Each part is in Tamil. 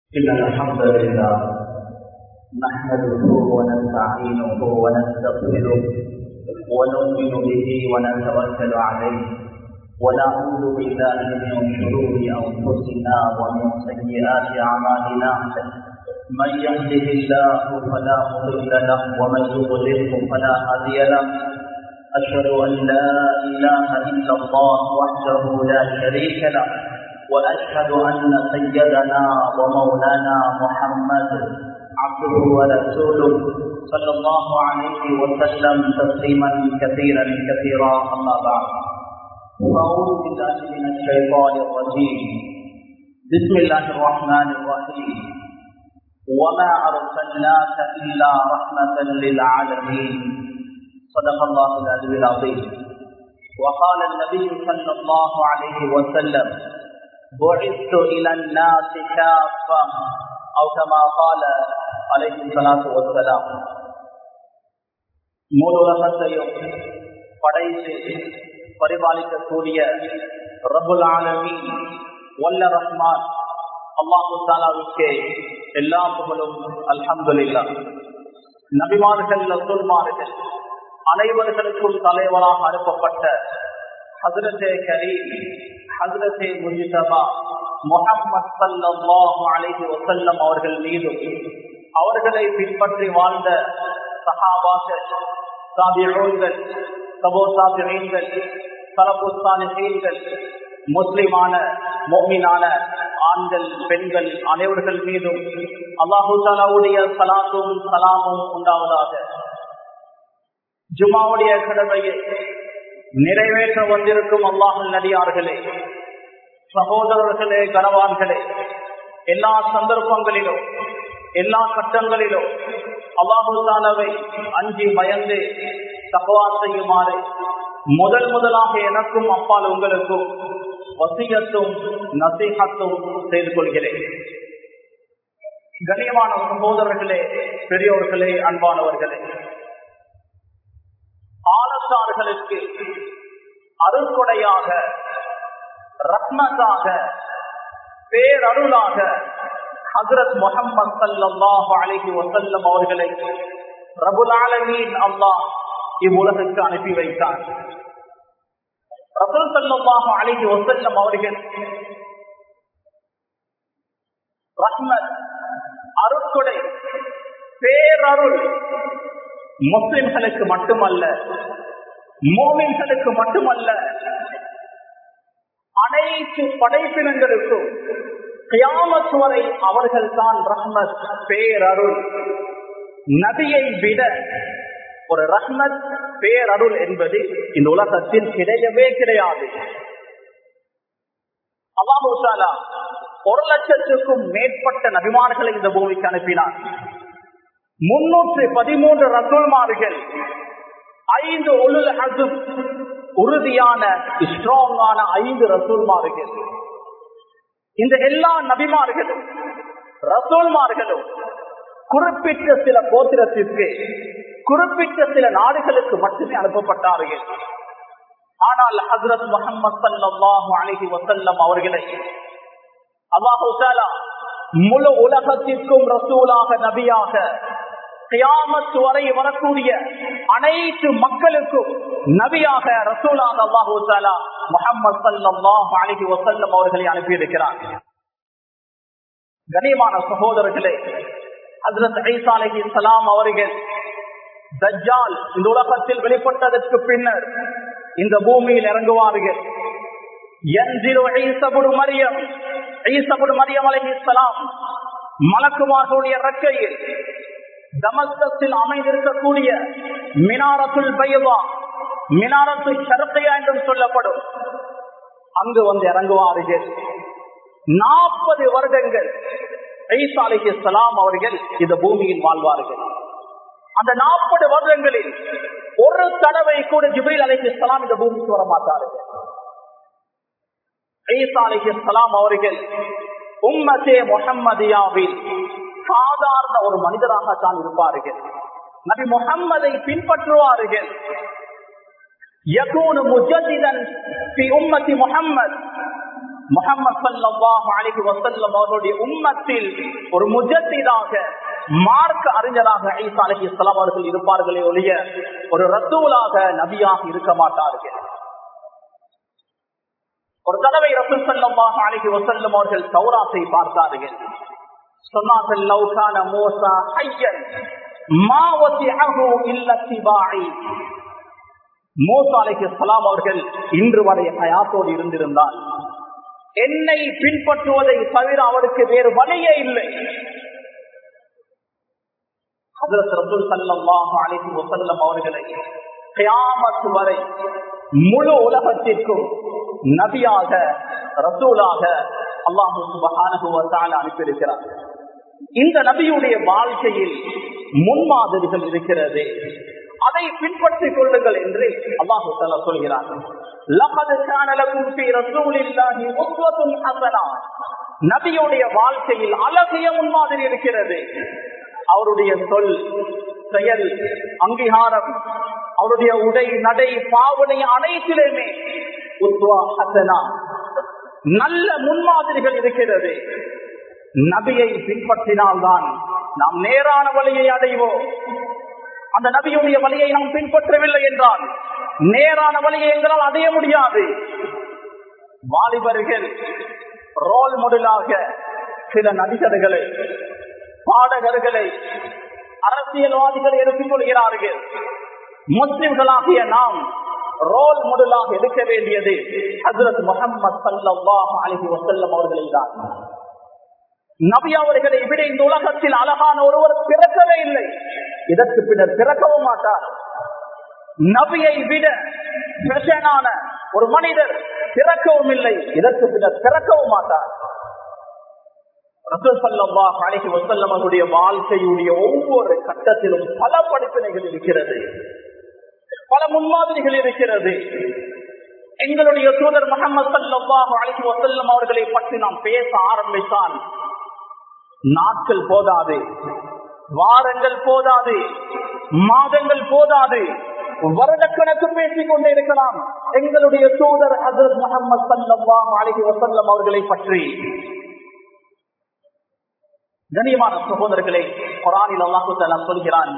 إن الحمد لله نحمده ونستعينه ونستغفره ونؤمن به ونتوكل عليه ونعوذ بالله من شرور أنفسنا ومن سيئات أعمالنا من يهده الله فلا مضل له ومن يضلله فلا هادي له أشهد أن لا إله إلا الله وحده لا شريك له وأشهد أن سيدنا ومولانا محمد عبده ورسوله صلى الله عليه وسلم تسليما كثيرا كثيرا أما بعد فأعوذ بالله من الشيطان الرجيم بسم الله الرحمن الرحيم وما أرسلناك إلا رحمة للعالمين صدق الله العلي العظيم وقال النبي صلى الله عليه وسلم بعثت إلى الناس كافة أو كما قال عليه الصلاة والسلام மூலுலகத்தையும் படைத்து பரிபாலிக்கக்கூடிய ரபுல் ஆலமி வல்ல ரஹ்மான் அல்லாஹு தாலாவுக்கே எல்லா புகழும் அல்ஹம்துலில்லா நபிமார்கள் ரசூல்மார்கள் அனைவர்களுக்கும் தலைவராக அனுப்பப்பட்ட ஹசரத்தே கரீம் ஹசரத்தே முஜிதபா முகம்மது சல்லாஹு அலைஹி வசல்லம் அவர்கள் மீதும் அவர்களை பின்பற்றி வாழ்ந்த சஹாபாக்கள் சாபியோன்கள் சபோ சாபியங்கள் சரபுஸ்தானிகள் முஸ்லிமான மோமினான ஆண்கள் பெண்கள் அனைவர்கள் மீதும் அல்லாஹு தாலாவுடைய சலாத்தும் சலாமும் உண்டாவதாக ஜுமாவுடைய கடமையை நிறைவேற்ற வந்திருக்கும் அல்லாஹல் நடிகார்களே சகோதரர்களே கனவான்களே எல்லா சந்தர்ப்பங்களிலும் எல்லா கட்டங்களிலும் அல்லாஹுதானவை அஞ்சி பயந்து தகவா செய்யுமாறு முதல் முதலாக எனக்கும் அப்பால் உங்களுக்கும் வசியத்தும் நசீகத்தும் செய்து கொள்கிறேன் கண்ணியமான சகோதரர்களே பெரியோர்களே அன்பானவர்களே ஆலசார்களுக்கு அருள்கொடையாக ரத்னத்தாக பேரருளாக ஹசரத் முகமது சல்லாஹு அலஹி வசல்லம் அவர்களை ரபுல் ஆலமீன் அல்லாஹ் இவ்வுலகுக்கு அனுப்பி வைத்தார் ரசூல் சல்லாஹு அலஹி வசல்லம் அவர்கள் ரஹ்மத் அருட்கொடை பேரருள் முஸ்லிம்களுக்கு மட்டுமல்ல மோமின்களுக்கு மட்டுமல்ல அனைத்து படைப்பினங்களுக்கும் கியாமத் வரை அவர்கள் தான் ரஹ்மத் பேரருள் நபியை விட ஒரு ரஹ்மத் பேரருள் என்பது இந்த உலகத்தில் கிடையவே கிடையாது அல்லாஹூசாலா ஒரு லட்சத்துக்கும் மேற்பட்ட நபிமான்களை இந்த பூமிக்கு அனுப்பினார் முன்னூற்று பதிமூன்று ரசூல்மார்கள் ஐந்து ஒழுல் ஹசும் உறுதியான ஸ்ட்ராங்கான ஐந்து ரசூல்மார்கள் இந்த எல்லா நபிமார்களும் ரசூல்மார்களும் குறிப்பிட்ட சில கோத்திரத்திற்கு குறிப்பிட்ட சில நாடுகளுக்கு மட்டுமே அனுப்பப்பட்டார்கள் ஆனால் ஹசரத் முகமது சல்லாஹூ அலஹி வசல்லம் அவர்களை அல்லாஹு முழு உலகத்திற்கும் ரசூலாக நபியாக கியாமத் வரை வரக்கூடிய அனைத்து மக்களுக்கும் நபியாக ரசூலாக அல்லாஹு தாலா முகமது சல்லாஹ் அலஹி வசல்லம் அவர்களை அனுப்பியிருக்கிறார் கனியமான சகோதரர்களே ஹசரத் ஐசா அலஹி சலாம் அவர்கள் தஜ்ஜால் இந்த உலகத்தில் வெளிப்பட்டதற்கு பின்னர் இந்த பூமியில் இறங்குவார்கள் மரியம் மரியம் அலஹி சலாம் மலக்குமார்களுடைய ரக்கையில் தமஸ்கத்தில் அமைந்திருக்கக்கூடிய மினாரத்துல் பைவா மினாரத்து ஷரத்தையா என்றும் சொல்லப்படும் அங்கு வந்து இறங்குவார்கள் நாற்பது வருடங்கள் ஐசாலிக்கு சலாம் அவர்கள் இந்த பூமியில் வாழ்வார்கள் அந்த நாற்பது வருடங்களில் ஒரு தடவை கூட ஜிபில் அலைக்கு சலாம் இந்த பூமிக்கு வர மாட்டார்கள் ஐசா அலைக்கு சலாம் அவர்கள் உம்மதே முகம்மதியாவில் சாதாரண ஒரு மனிதராக தான் இருப்பார்கள் நபி முகம்மதை பின்பற்றுவார்கள் யகூனு முஜதிதன் ஃபி உம்மதி முஹம்மத் முகமது சல்லாஹு அலிஹி வசல்லம் அவர்களுடைய உம்மத்தில் ஒரு முஜத்திதாக மார்க் அறிஞராக ஐசா அலஹி இஸ்லாம் அவர்கள் இருப்பார்களே ஒழிய ஒரு ரசூலாக நபியாக இருக்க மாட்டார்கள் ஒரு தடவை ரசூல் சல்லாஹு அலிஹி வசல்லம் அவர்கள் சௌராத்தை பார்த்தார்கள் சொன்னார்கள் லவ்கான மோசா ஐயன் அவர்கள் இன்று வரை ஹயாத்தோடு இருந்திருந்தால் என்னை பின்பற்றுவதை தவிர அவருக்கு வேறு வழியே இல்லை அவர்களை கியாமத்து வரை முழு உலகத்திற்கும் நபியாக ரசூலாக அல்லாஹு சுபஹானஹு அனுப்பியிருக்கிறார் இந்த நபியுடைய வாழ்க்கையில் முன்மாதிரிகள் இருக்கிறது அதை பின்பற்றிக் கொள்ளுங்கள் என்று அல்லாஹு சொல்கிறார் நபியுடைய வாழ்க்கையில் அழகிய முன்மாதிரி இருக்கிறது அவருடைய சொல் செயல் அங்கீகாரம் அவருடைய உடை நடை பாவனை அனைத்திலுமே நல்ல முன்மாதிரிகள் இருக்கிறது நபியை பின்பற்றினால்தான் நாம் நேரான வழியை அடைவோம் அந்த நபியுடைய வழியை நாம் பின்பற்றவில்லை என்றால் நேரான வழியை எங்களால் அடைய முடியாது வாலிபர்கள் ரோல் மாடலாக சில நடிகர்களை பாடகர்களை அரசியல்வாதிகளை எடுத்துக் கொள்கிறார்கள் முஸ்லிம்களாகிய நாம் ரோல் மாடலாக எடுக்க வேண்டியது ஹசரத் முகமது சல்லாஹ் அலஹி வசல்லம் அவர்களை தான் நபி அவர்களை விட இந்த உலகத்தில் அழகான ஒருவர் பிறக்கவே இல்லை இதற்கு பின்னர் பிறக்கவும் மாட்டார் நபியை விட பிரசனான ஒரு மனிதர் பிறக்கவும் இல்லை இதற்கு பின்னர் பிறக்கவும் மாட்டார் அவருடைய வாழ்க்கையுடைய ஒவ்வொரு கட்டத்திலும் பல படிப்பினைகள் இருக்கிறது பல முன்மாதிரிகள் இருக்கிறது எங்களுடைய தூதர் முகமது சல்லாஹ் அலிஹி வசல்லம் அவர்களை பற்றி நாம் பேச ஆரம்பித்தால் நாட்கள் போதாது வாரங்கள் போதாது மாதங்கள் போதாது வருடக்கணக்கு பேசிக் கொண்டே இருக்கலாம் எங்களுடைய தூதர் ஹசரத் முகமது சல்லாஹ் அலிஹி வசல்லம் அவர்களை பற்றி கண்ணியமான சகோதரர்களே குரானில் அல்லாஹு சொல்கிறான்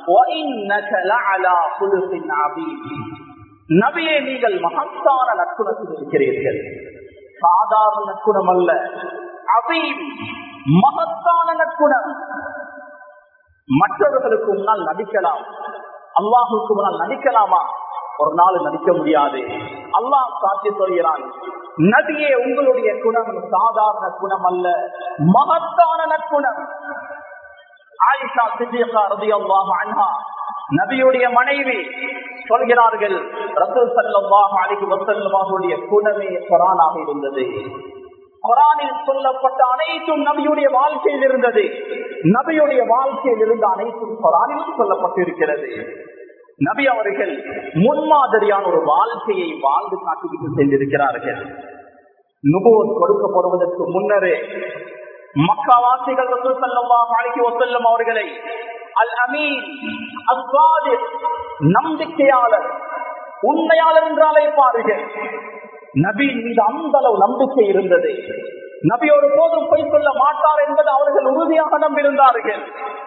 நபியே நீங்கள் மகத்தான நற்குணத்தில் இருக்கிறீர்கள் சாதாரண நற்குணம் அல்ல அவீம் மகத்தான நற்குணம் மற்றவர்களுக்கு முன்னால் நடிக்கலாம் அல்லாஹுக்கு முன்னால் நடிக்கலாமா ஒரு நாள் நடிக்க முடியாது அல்லாஹ் சாட்சி சொல்கிறான் நபியே உங்களுடைய குணம் சாதாரண குணம் அல்ல மகத்தான நற்குணம் ஆயிஷா சித்தியக்கா ரதி அல்லாஹ் அன்ஹா நபியுடைய மனைவி சொல்கிறார்கள் ரசூல் சல்லாஹ் அலிகு வசல்லமாவுடைய குணமே குரானாக இருந்தது குரானில் சொல்லப்பட்ட அனைத்தும் நபியுடைய வாழ்க்கையில் இருந்தது நபியுடைய வாழ்க்கையில் இருந்த அனைத்தும் குரானிலும் சொல்லப்பட்டிருக்கிறது நபி அவர்கள் முன்மாதிரியான ஒரு வாழ்க்கையை வாழ்ந்து காட்டிவிட்டு சென்றிருக்கிறார்கள் நுபுவத் கொடுக்கப்படுவதற்கு முன்னரே மக்காவாசிகள் ரசூல் ஸல்லல்லாஹு அலைஹி வஸல்லம் அவர்களை அல் அமீன் அஸ்வாதிக் நம்பிக்கையாளர் உண்மையாளர் என்று அழைப்பார்கள் நபி மீது அந்த அளவு நம்பிக்கை இருந்தது நபி ஒரு போதும் பொய் சொல்ல மாட்டார் என்பது அவர்கள் உறுதியாக நம்பியிருந்தார்கள்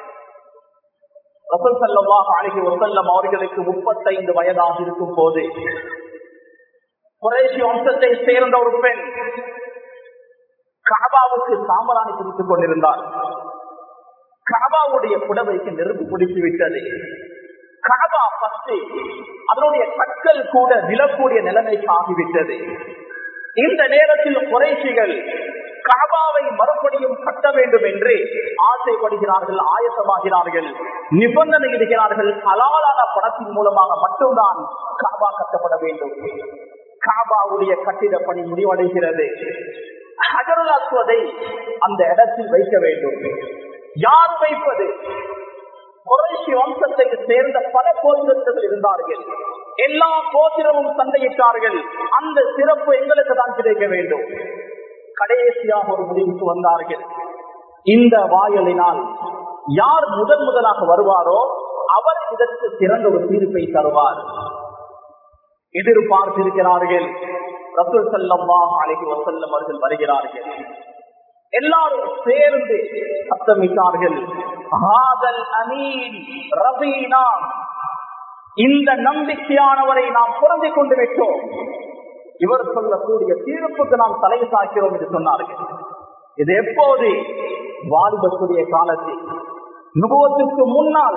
ரசூல் ஸல்லல்லாஹு அலைஹி வஸல்லம் அவர்களுக்கு முப்பத்தைந்து வயதாக இருக்கும் போது குறைஷி வம்சத்தை சேர்ந்த ஒரு பெண் காபாவுக்கு சாம்பராணி பிடித்துக் கொண்டிருந்தார் காபாவுடைய புடவைக்கு நெருப்பு பிடித்து விட்டது காபா பத்து அதனுடைய கற்கள் கூட விழக்கூடிய நிலைமைக்கு ஆகிவிட்டது இந்த நேரத்தில் குறைசிகள் காபாவை மறுபடியும் கட்ட வேண்டும் என்று ஆசைப்படுகிறார்கள் ஆயத்தமாகிறார்கள் நிபந்தனை இடுகிறார்கள் ஹலாலான படத்தின் மூலமாக மட்டும்தான் காபா கட்டப்பட வேண்டும் காபாவுடைய கட்டிட பணி முடிவடைகிறது ஹஜருல் அஸ்வதை அந்த இடத்தில் வைக்க வேண்டும் யார் வைப்பது குறைசி வம்சத்தை சேர்ந்த பல கோத்திரங்கள் இருந்தார்கள் எல்லா கோத்திரமும் சண்டையிட்டார்கள் அந்த சிறப்பு எங்களுக்கு தான் கிடைக்க வேண்டும் கடைசியாக ஒரு முடிவுக்கு வந்தார்கள் இந்த வாயலினால் யார் முதன் முதலாக வருவாரோ அவர் இதற்கு சிறந்த ஒரு தீர்ப்பை தருவார் எதிர்பார்த்திருக்கிறார்கள் ரசூல் சல்லம்மா அலைஹி வசல்லம் அவர்கள் வருகிறார்கள் எல்லாரும் சேர்ந்து சத்தமிட்டார்கள் ஹாதல் அமீன் ரபீனா இந்த நம்பிக்கையானவரை நாம் புரிந்து கொண்டு விட்டோம் இவர் சொல்லக்கூடிய தீர்ப்புக்கு நாம் தலை சாக்கிறோம் என்று சொன்னார்கள் இது எப்போது வாலிபத்துடைய காலத்தில் நுபவத்திற்கு முன்னால்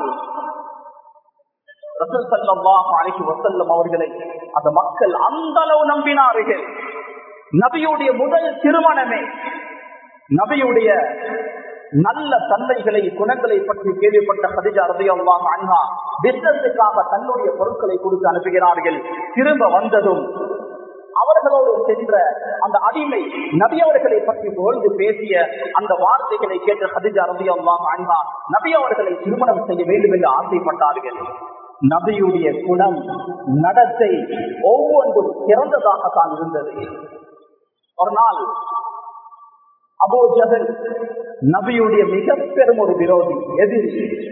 ரசூல் ஸல்லல்லாஹு அலைஹி வஸல்லம் அவர்களை அந்த மக்கள் அந்த அளவு நம்பினார்கள் நபியுடைய முதல் திருமணமே நபியுடைய நல்ல தன்மைகளை குணங்களை பற்றி கேள்விப்பட்ட கதிஜா ரதியல்லாஹு அன்ஹா பிசினஸுக்காக தன்னுடைய பொருட்களை கொடுத்து அனுப்புகிறார்கள் திரும்ப வந்ததும் அவர்களோடு சென்ற அந்த அடிமை நபி அவர்களை பற்றி புகழ்ந்து பேசிய அந்த வார்த்தைகளை கேட்ட ஹதிஜா ரபி அல்லாஹ் அன்ஹா நபி அவர்களை திருமணம் செய்ய வேண்டும் என்று ஆசைப்பட்டார்கள் நபியுடைய குணம் நடத்தை ஒவ்வொன்றும் சிறந்ததாகத்தான் இருந்தது ஒரு நாள் அபோ ஜஹல் நபியுடைய மிக பெரும் ஒரு விரோதி எதிரி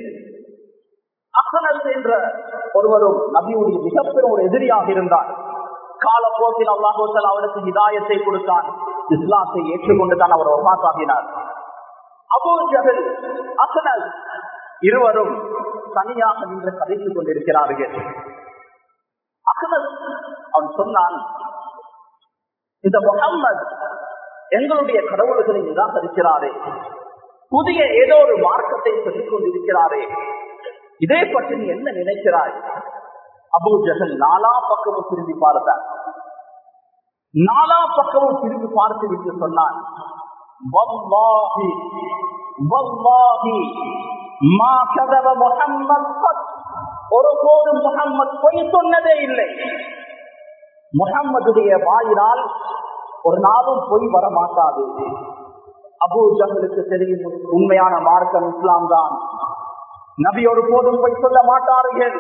அசனல் என்ற ஒருவரும் நபியுடைய மிக பெரும் ஒரு எதிரியாக இருந்தார் காலப்போக்கில் அல்லாஹோத்தல் அவருக்கு இதாயத்தை கொடுத்தான் இஸ்லாத்தை ஏற்றுக்கொண்டு தான் அவர் ஒபாசாகினார் அபோ ஜஹல் அசனல் இருவரும் தனியாக நின்று கதைத்துக் கொண்டிருக்கிறார்கள் அசனல் அவன் சொன்னான் இந்த முகம்மது எங்களுடைய கடவுள்களை நிராகரிக்கிறாரே புதிய ஏதோ ஒரு மார்க்கத்தை சொல்லிக் கொண்டிருக்கிறாரே இதை பற்றி நீ என்ன நினைக்கிறாய் அபு ஜஹல் நாலா பக்கமும் திரும்பி பார்த்தார் நாலா பக்கமும் திரும்பி பார்த்து விட்டு சொன்னான் வல்லாஹி வல்லாஹி மா கதவ முஹம்மத் கத். ஒருபோதும் முகம்மது பொய் சொன்னதே இல்லை முகம்மதுடைய வாயினால் ஒரு நாளும் பொய் வர மாட்டாது அபு ஜஹலுக்கு தெரியும் உண்மையான மார்க்கம் இஸ்லாம் தான் நபி ஒரு போதும் பொய் சொல்ல மாட்டார்கள்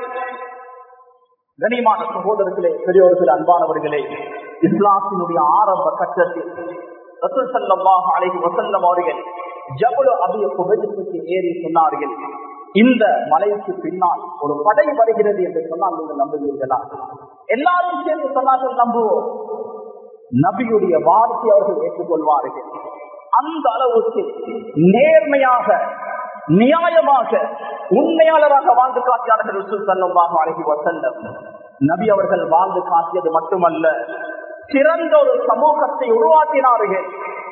கனிமான சகோதரர்களே பெரியோர்கள் அன்பானவர்களே இஸ்லாத்தினுடைய ஆரம்ப கட்டத்தில் ரசூல் ஸல்லல்லாஹு அலைஹி வஸல்லம் அவர்கள் ஜபுல் அபிய குபஜத்துக்கு ஏறி சொன்னார்கள் இந்த மலைக்கு பின்னால் ஒரு படை வருகிறது என்று சொன்னால் நீங்கள் நம்புவீர்களா எல்லாரும் சேர்ந்து சொன்னார்கள் நம்புவோம் நபியுடைய வார்த்தை அவர்கள் ஏற்றுக்கொள்வார்கள் அந்த அளவுக்கு நேர்மையாக நியாயமாக உண்மையாளராக வாழ்ந்து காட்டினார்கள் ரசூல் ஸல்லல்லாஹு அலைஹி வஸல்லம் நபி அவர்கள் வாழ்ந்து காட்டியது மட்டுமல்ல சிறந்த ஒரு சமூகத்தை உருவாக்கினார்கள்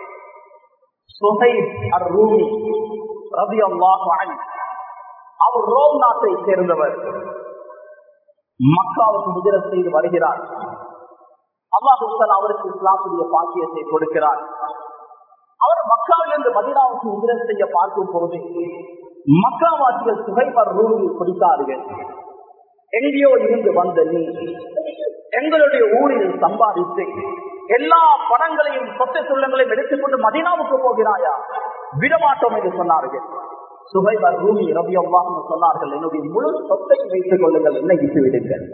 சுஹைப் அர்-ரூமி ரலியல்லாஹு அன்ஹு அவர் ரோம் நாட்டை சேர்ந்தவர் மக்காவுக்கு முதிரத் செய்து வருகிறார் அல்லாஹு அவருக்கு இஸ்லாமுடைய பாக்கியத்தை கொடுக்கிறார் அவர் மக்காவிலிருந்து மதினாவுக்கு உதிரம் செய்ய பார்க்கும் போது மக்காவாசிகள் சுகைவர் ரூமில் பிடித்தார்கள் எங்கேயோ இருந்து வந்த நீ எங்களுடைய ஊரில் சம்பாதித்து எல்லா பணங்களையும் சொத்து சுள்ளங்களையும் எடுத்துக்கொண்டு மதினாவுக்கு போகிறாயா விடமாட்டோம் என்று சொன்னார்கள் சுகைவர் ரூமி ரவி அவ்வாறு சொன்னார்கள் என்னுடைய முழு சொத்தை வைத்துக் கொள்ளுங்கள் என்னை விட்டு விடுங்கள்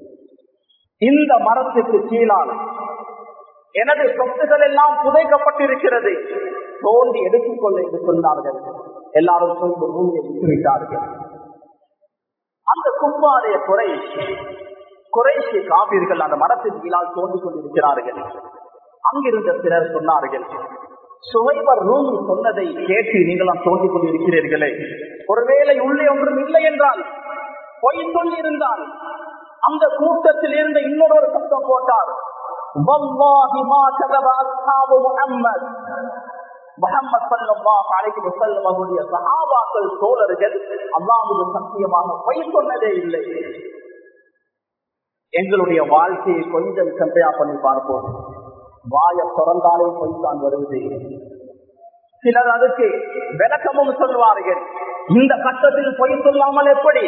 இந்த மரத்துக்கு கீழால் எனது சொத்துகள் எல்லாம் புதைக்கப்பட்டிருக்கிறது தோண்டி எடுத்துக்கொள்ள என்று சொன்னார்கள் எல்லாரும் சொல்லி பூமியை விட்டுவிட்டார்கள் அந்த கும்பாடைய குறை குறைசி காப்பீர்கள் அந்த மரத்தின் கீழால் தோண்டிக் கொண்டிருக்கிறார்கள் அங்கிருந்த சிலர் சொன்னார்கள் சுவைவர் ரூமி சொன்னதை கேட்டு நீங்களும் தோண்டிக் கொண்டிருக்கிறீர்களே ஒருவேளை உள்ளே ஒன்றும் இல்லை என்றால் பொய் சொல்லி இருந்தால் அந்த கூட்டத்தில் இருந்த இன்னொரு சத்தம் போட்டார் வல்லாஹி மா கதப அஸ்ஹாபு முஹம்மத் முஹம்மத் ஸல்லல்லாஹு அலைஹி வஸல்லம் அவருடைய சஹாபாக்கள் தோழர்கள் அல்லாஹ்வுடைய சத்தியமாக பொய் சொன்னதே இல்லை எங்களுடைய வாழ்க்கையை கொஞ்சம் கம்பேர் பண்ணி பார்ப்போம் வாய திறந்தாலே பொய் தான் வருவது சிலர் அதுக்கு விளக்கமும் சொல்வார்கள் இந்த கட்டத்தில் பொய் சொல்லாமல் எப்படி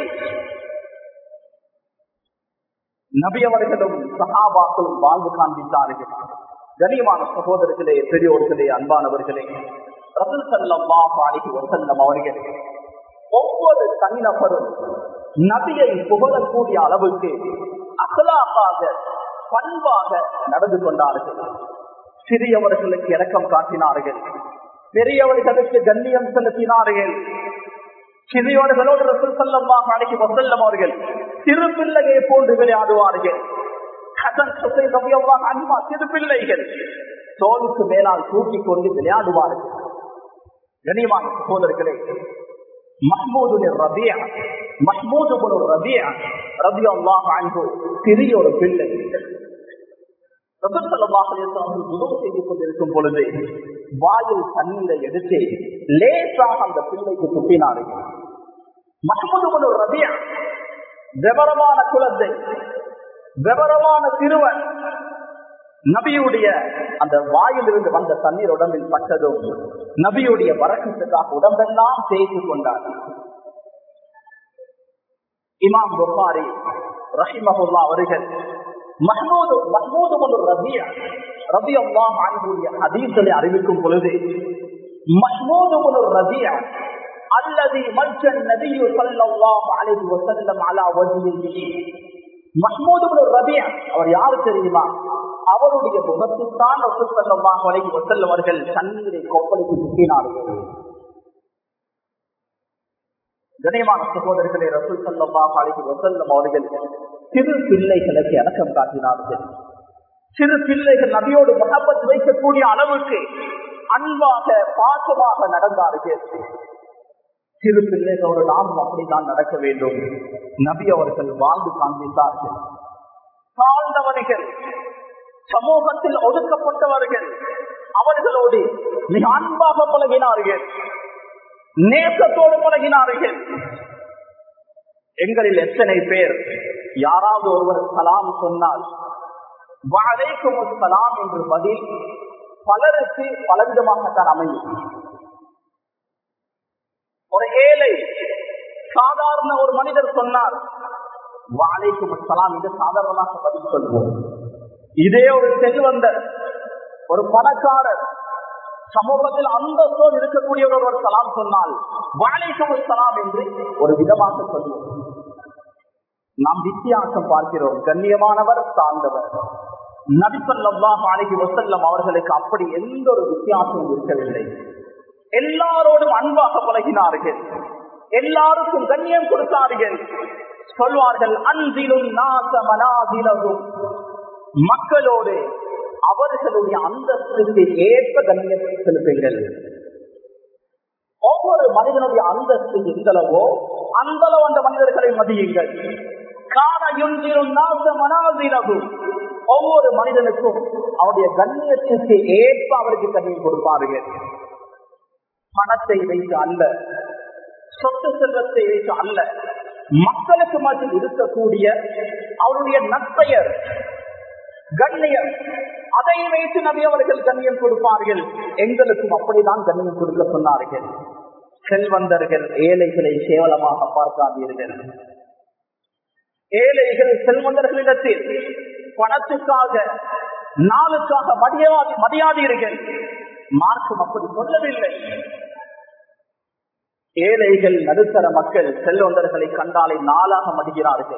நபி அவர்களும் சகாபாக்களும் வாழ்ந்து காண்பித்தார்கள் கனியமான சகோதரர்களே பெரியோர்களே அன்பானவர்களே ரசூல் ஸல்லல்லாஹு அலைஹி வஸல்லம் அவர்கள் ஒவ்வொரு தனிநபரும் நபியை புகழக்கூடிய அளவுக்கு அகலாக்காக பண்பாக நடந்து கொண்டார்கள் சிறியவர்களுக்கு இரக்கம் காட்டினார்கள் பெரியவர்களுக்கு கண்ணியம் செலுத்தினார்கள் சிறியவர்களோடு ரசூல் ஸல்லல்லாஹு அலைஹி வஸல்லம் அவர்கள் சிறு பிள்ளையை போன்று விளையாடுவார்கள் ஹசன் சுசை ரவியல்லா அன்பா சிறு பிள்ளைகள் தோலுக்கு மேலால் தூக்கி கொண்டு விளையாடுவார்கள் கனியமான சகோதரர்களே மஹ்மூது ரபியா மஹ்மூது ரபியா ரபி அல்லாஹ் அன்பு சிறிய ஒரு பிள்ளை உதவு செய்து கொண்டிருக்கும் பொழுது வாயில் தண்ணீரை எடுத்து லேசாக அந்த பிள்ளைக்கு துப்பினார்கள் மஹமது ரபியா விவரமான குழந்தை விவரமான சிறுவன் நபியுடைய அந்த வாயிலிருந்து வந்த தண்ணீர் உடம்பில் பட்டதும் நபியுடைய வரக்கத்துக்காக உடம்பெல்லாம் தேய்த்து கொண்டார் இமாம் புகாரி ரஹிமஹுல்லா அவர்கள் மஹமூது மஹமூது ஒரு ரபியா ரபி அல்லாஹ் ஆண்களுடைய ஹதீஸ்களை அறிவிக்கும் பொழுது மஹமூது ஒரு ரபியா அல்லது மல்ஜன் நபியு ஸல்லல்லாஹு அலைஹி வஸல்லம் அலா வஜ்ஹிஹி மஹ்மூது இப்னு ரபியா அவர் யாரு தெரியுமா அவருடைய முகத்துத்தான் ரசூல் ஸல்லல்லாஹு அலைஹி வஸல்லம் அவர்கள் தண்ணீரை கொப்பளித்து துப்பினார்கள் கணியமான சகோதரர்களே ரசூல் ஸல்லல்லாஹு அலைஹி வஸல்லம் அவர்கள் சிறு பிள்ளைகளுக்கு இறக்கம் காட்டினார்கள் சிறு பிள்ளைகள் நபியோடு மகப்பத் வைக்கக்கூடிய அளவுக்கு அன்பாக பாசமாக நடந்தார்கள் சிறு பிள்ளைகளோடு நாமும் அப்படித்தான் நடக்க வேண்டும் நபி அவர்கள் வாழ்ந்து காண்பித்தார்கள் தாழ்ந்தவர்கள் சமூகத்தில் ஒதுக்கப்பட்டவர்கள் அவர்களோடு மிக அன்பாக பழகினார்கள் நேசத்தோடு பழகினார்கள் எங்களில் எத்தனை பேர் யாராவது ஒருவர் சலாம் சொன்னால் வாழைக்கும் சலாம் என்று பதில் பலருக்கு பலவிதமாகத்தான் அமையும் ஒரு ஏழை சாதாரண ஒரு மனிதர் சொன்னார் வாழைக்கும் சலாம் என்று சாதாரணமாக பதில் சொல்வோம் இதே ஒரு செல்வந்தர் ஒரு பணக்காரர் சமூகத்தில் அந்தஸ்தோடு இருக்கக்கூடியவர் ஒரு சலாம் சொன்னால் வாழைக்கும் சலாம் என்று ஒரு விதமாக சொல்வோம் நாம் வித்தியாசம் பார்க்கிறோம் கண்ணியமானவர் சார்ந்தவர் நபிசல்லாஹ் அழகி வசல்லம் அவர்களுக்கு அப்படி எந்த ஒரு வித்தியாசமும் இருக்கவில்லை எல்லாரோடும் அன்பாக பழகினார்கள் எல்லாருக்கும் கண்ணியம் கொடுத்தார்கள் சொல்வார்கள் அன்பிலும் நாச மனாதிலும் மக்களோடு அவர்களுடைய அந்தஸ்துக்கு ஏற்ப கண்ணியத்தை செலுத்துங்கள் ஒவ்வொரு மனிதனுடைய அந்தஸ்து எந்தளவோ அந்தளவு அந்த மனிதர்களை மதியுங்கள் காரையுந்திலும் நாச மனாதிலகும் ஒவ்வொரு மனிதனுக்கும் அவருடைய கண்ணியத்திற்கு ஏற்ப அவருக்கு கண்ணியம் கொடுப்பார்கள் பணத்தை வைத்து அல்ல சொத்து செல்வத்தை வைத்து அல்ல மக்களுக்கு மத்தியில் இருக்கக்கூடிய அவருடைய நற்பெயர் கண்ணியம் அதை வைத்து நபி அவர்கள் கண்ணியம் கொடுப்பார்கள் எங்களுக்கும் அப்படிதான் கண்ணியம் கொடுக்க சொன்னார்கள் செல்வந்தர்கள் ஏழைகளை கேவலமாக பார்க்காதீர்கள் ஏழைகள் செல்வந்தர்களிடத்தில் பணத்துக்காக நாளுக்காக மதியாதி மதியாதீர்கள் மார்க்கம் அப்படி சொல்லவில்லை ஏழைகள் நடுத்தர மக்கள் செல்வந்தர்களை கண்டாலே நாளாக மதிக்கிறார்கள்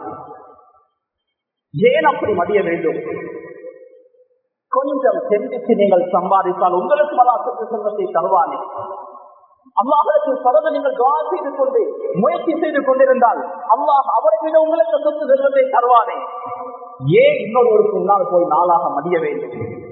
ஏன் அப்படி மதிய வேண்டும் கொஞ்சம் சிந்தித்து நீங்கள் சம்பாதித்தால் உங்களுக்கு மலாசத்து செல்வத்தை தருவானே அல்லாஹுக்கு தொடர்ந்து நீங்கள் துவா செய்து கொண்டு முயற்சி செய்து கொண்டிருந்தால் அல்லாஹ் அவரை விட உங்களுக்கு சொத்து செல்வத்தை தருவானே ஏன் இன்னொருவருக்கு முன்னால் போய் நாளாக மதிய வேண்டும்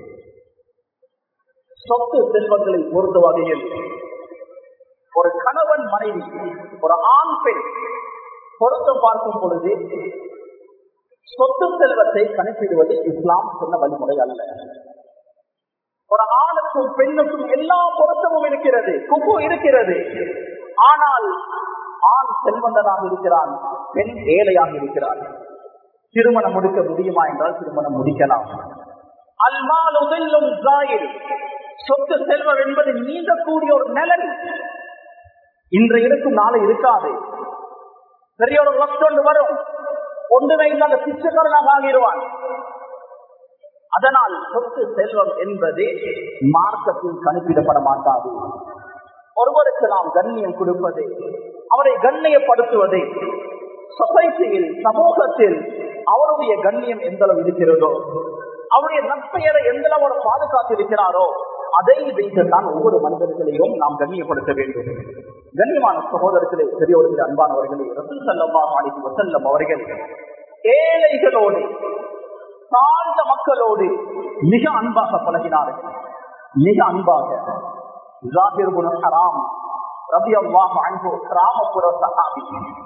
சொத்து செல்வங்களை பொறுத்த வகையில் ஒரு கணவன் மனைவி ஒரு ஆண் பெண் பொருத்தம் பார்க்கும் பொழுது சொத்து செல்வத்தை கணக்கிடுவது இஸ்லாம் சொன்ன வழிமுறை அல்ல ஒரு ஆணுக்கும் பெண்ணுக்கும் எல்லா பொருத்தமும் இருக்கிறது குப்பு இருக்கிறது ஆனால் ஆண் செல்வந்தனாக இருக்கிறான் பெண் ஏழையாக இருக்கிறார் திருமணம் முடிக்க முடியுமா என்றால் திருமணம் முடிக்கலாம் அல்மால் உதல்லும் ஜாயில் சொத்து செல்வம் என்பது நீண்டக்கூடிய ஒரு நலன் இன்று இருக்கும் நாளை இருக்காது பெரிய ஒரு லட்சம் வரும் ஒன்றுமே இல்லாத பிச்சைக்காரனாக ஆகிடுவான் அதனால் சொத்து செல்வம் என்பது மார்க்கத்தில் கணிப்பிடப்பட மாட்டாது ஒருவருக்கு நாம் கண்ணியம் கொடுப்பது அவரை கண்ணியப்படுத்துவது சொசைட்டியில் சமூகத்தில் அவருடைய கண்ணியம் எந்த அளவு இருக்கிறதோ அவருடைய நற்பெயரை எந்த அளவு பாதுகாத்து இருக்கிறாரோ அதை வைத்துத்தான் ஒவ்வொரு மனிதர்களையும் நாம் கண்ணியப்படுத்த வேண்டும் கண்ணியமான சகோதரர்களே பெரியவர்களே அன்பானவர்களே ரசூல் சல்லா மாலிக் வசல்லம் அவர்கள் ஏழைகளோடு தாழ்ந்த மக்களோடு மிக அன்பாக பழகினார்கள் மிக அன்பாக ஜாகிர் குண ஹராம் ரபி அல்லாஹ் அன்பு கிராமப்புற சகாபி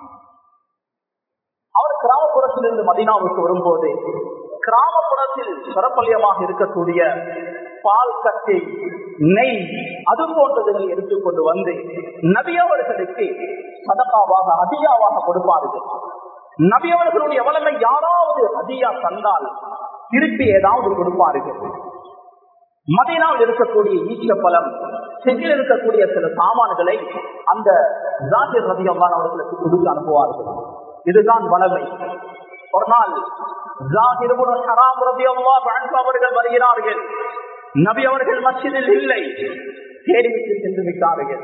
அவர் கிராமப்புறத்திலிருந்து மதினாவுக்கு வரும்போது கிராமப்புறத்தில் சிறப்பல்யமாக இருக்கக்கூடிய பால் கட்டி நெய் அது போன்றதுகளை எடுத்துக்கொண்டு வந்து நபியவர்களுக்கு சதகாவாக அதிகாவாக கொடுப்பார்கள் நபியவர்களுடைய வளமை யாராவது அதிகா தந்தால் திருப்பி ஏதாவது கொடுப்பார்கள் மதினால் இருக்கக்கூடிய ஈச்ச பலம் செஞ்சில் இருக்கக்கூடிய சில சாமான்களை அந்த ஜாகிர் ரதியம்மான் அவர்களுக்கு கொடுத்து அனுப்புவார்கள் இதுதான் வளமை ஒரு நாள் அவர்கள் வருகிறார்கள் நபி அவர்கள் மசிதில் இல்லை தேடிவிட்டு சென்று விட்டார்கள்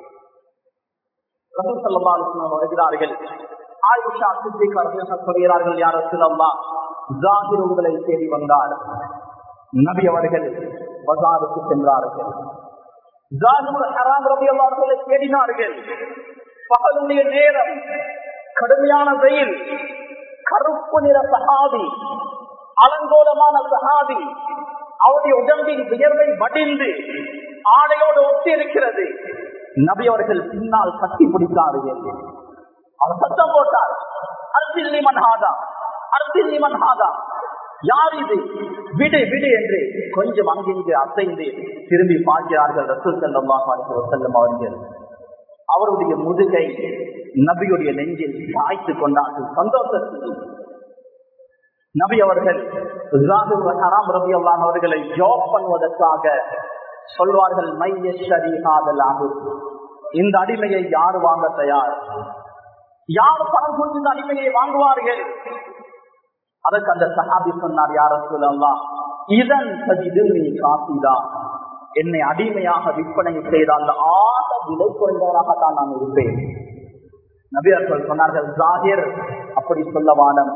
வருகிறார்கள் ஆயுஷா சித்திகாரர்கள் சொல்கிறார்கள் யார் சொல்லம்மா ஜாகிர் உங்களை தேடி வந்தார் நபி அவர்கள் பசாருக்கு சென்றார்கள் அவர்களை தேடினார்கள் பகலுடைய நேரம் கடுமையான வெயில் கருப்பு நிற சகாதி அலங்கோலமான சகாதி அவருடைய உடம்பின் வியர்வை வடிந்து ஆடையோடு ஒட்டி இருக்கிறது நபி அவர்கள் பின்னால் கட்டி பிடித்தார்கள் அவர் சத்தம் போட்டார் அரசியல் நிமன் ஹாதா அரசியல் நிமன் ஹாதா யார் இது விடு விடு என்று கொஞ்சம் அங்கிருந்து அசைந்து திரும்பி பார்க்கிறார்கள் ரசூல் செல்லம் செல்லும் அவர்கள் அவருடைய முதுகை நபியுடைய நெஞ்சில் சாய்த்து கொண்டார்கள் சந்தோஷத்தில் நபி அவர்கள் ஹராம் ரபி அல்லான் அவர்களை ஜாப் பண்ணுவதற்காக சொல்வார்கள் இந்த அடிமையை யார் வாங்க தயார் யார் பணம் கொடுத்து இந்த அடிமையை வாங்குவார்கள் அதற்கு அந்த சஹாபி சொன்னார் யார சொல்லலாம் இதன் நீ காப்பிதான் என்னை அடிமையாக விற்பனை செய்தால் ஆக விலை குறைந்தவராகத்தான் நான் இருப்பேன் நபியர்கள் சொன்னார்கள் ஜாகிர் அப்படி சொல்ல வானம்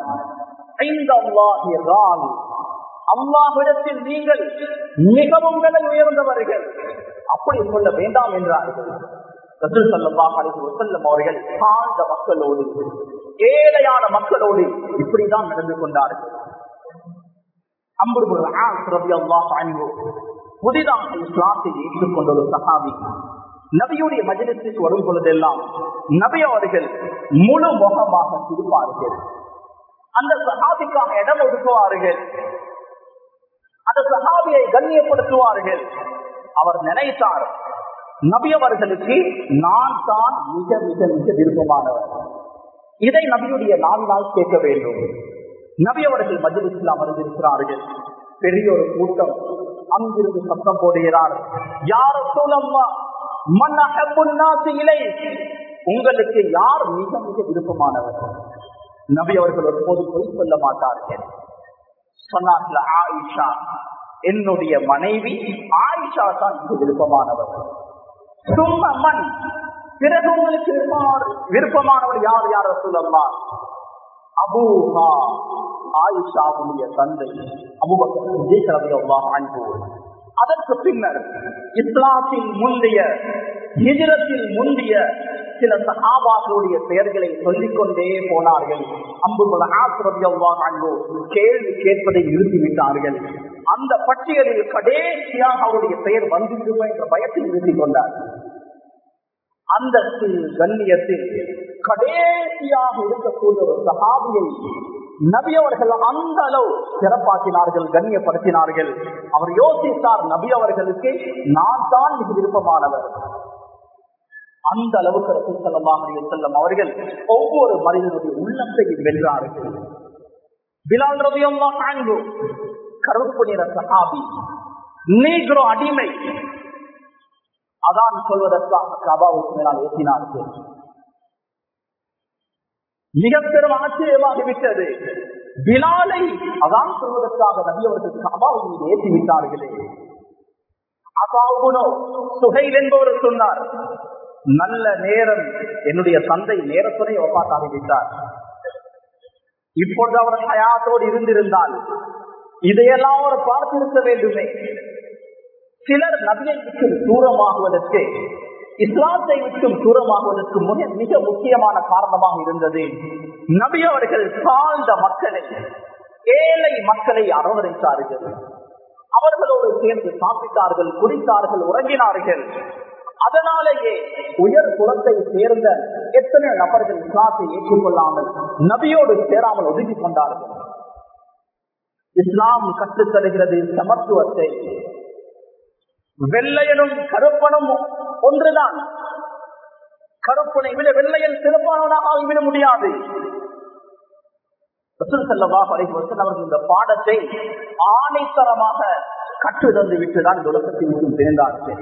அல்லாஹிடத்தில் நீங்கள் மிகவும் விலை உயர்ந்தவர்கள் அப்படி சொல்ல வேண்டாம் என்றார்கள் ரசூல் சல்லல்லாஹு அலைஹி வஸல்லம் அவர்கள் தாழ்ந்த மக்களோடு ஏழையான மக்களோடு இப்படிதான் நடந்து கொண்டார்கள் அம்புரு ரலியல்லாஹு அன்ஹு புதிதாக இஸ்லாத்தை ஏற்றுக்கொண்ட ஒரு சஹாபி நபியுடைய மஜிலிஸுக்கு வரும் பொழுதெல்லாம் நபி அவர்கள் முழு முகமாக சிரிப்பார்கள் அந்த சஹாபிக்காக இடம் ஒதுக்குவார்கள் அந்த சஹாபியை கண்ணியப்படுத்துவார்கள் அவர் நினைத்தார் நபி அவர்களுக்கு நான் தான் மிக மிக மிக விருப்பமானவர் இதை நபியுடைய நாவினால் கேட்க வேண்டும் நபி அவர்கள் மஜிலிஸில் அமர்ந்திருக்கிறார்கள் பெரிய ஒரு கூட்டம் அங்கிருந்து சத்தம் போடுகிறார் யார சூழம்மா இலை உங்களுக்கு யார் மிக மிக விருப்பமானவர் நபி அவர்கள் ஒருபோது பொய் சொல்ல மாட்டார்கள் சொன்னார்கள் ஆயிஷா என்னுடைய மனைவி ஆயிஷா தான் மிக விருப்பமானவர் சும்மா மண் பிறகு உங்களுக்கு விருப்பமானவர் யார் யார் சொல்லம்மா அபூஹா ஆயிஷாவுடைய தந்தை அபுபக்கர் அதற்கு பின்னர் இஸ்லாத்தின் முந்தைய ஹிஜரத்தில் முந்தைய சில சகாபாக்களுடைய பெயர்களை சொல்லிக் கொண்டே போனார்கள் அம்புகுல ஆசிரவியோ கேள்வி கேட்பதை நிறுத்திவிட்டார்கள் அந்த பட்டியலில் கடைசியாக அவருடைய பெயர் வந்துவிடுமோ என்ற பயத்தில் நிறுத்திக் கொண்டார் அந்த கண்ணியத்தில் கடைசியாக இருக்கக்கூடிய ஒரு சகாபியை நபி அவர்கள் அந்த அளவு சிறப்பாக்கினார்கள் கண்ணியப்படுத்தினார்கள் அவர் யோசித்தார் நபி அவர்களுக்கு நான் தான் மிக விருப்பமானவர் அந்த அளவுக்கு ரசூல் செல்லமாக செல்லும் அவர்கள் ஒவ்வொரு மனிதனுடைய உள்ளத்தையும் வென்றார்கள் பிலால் ரவியம்மா காண்பு கருப்பு நிற சகாபி நீக்ரோ அடிமை அதான் சொல்வதற்காக கபாவுக்கு மேலால் ஏற்றினார்கள் மிக பெரும் ஆச்சரியமாகிவிட்டது பிலாலை அதான் சொல்வதற்காக நபி அவர்கள் கபாவை மீது ஏற்றி விட்டார்களே அபாவுனோ சுகைல் என்பவர் சொன்னார் நல்ல நேரம் என்னுடைய தந்தை நேரத்துறை ஒப்பாத்தாகிவிட்டார் இப்பொழுது அவர் ஹயாத்தோடு இருந்திருந்தால் இதையெல்லாம் அவர் பார்த்திருக்க வேண்டுமே சிலர் நபியை விட்டு தூரமாகுவதற்கு இஸ்லாத்தை விட்டும் தூரமாகுவதற்கு மிக மிக முக்கியமான காரணமாக இருந்தது நபி அவர்கள் தாழ்ந்த மக்களை ஏழை மக்களை அரவணைத்தார்கள் அவர்களோடு சேர்ந்து சாப்பிட்டார்கள் குடித்தார்கள் உறங்கினார்கள் அதனாலேயே உயர் குலத்தை சேர்ந்த எத்தனை நபர்கள் இஸ்லாத்தை ஏற்றுக்கொள்ளாமல் நபியோடு சேராமல் ஒதுக்கி கொண்டார்கள் இஸ்லாம் கற்றுத் தருகிறது சமத்துவத்தை வெள்ளையனும் கருப்பனும் ஒன்றுதான் கருப்பனை விட வெள்ளையன் சிறப்பானவனாக ஆகிவிட முடியாது அவர்கள் இந்த பாடத்தை ஆணைத்தரமாக கற்றுதந்து விட்டுதான் இந்த உலகத்தில் முழுவதும் பிறந்தார்கள்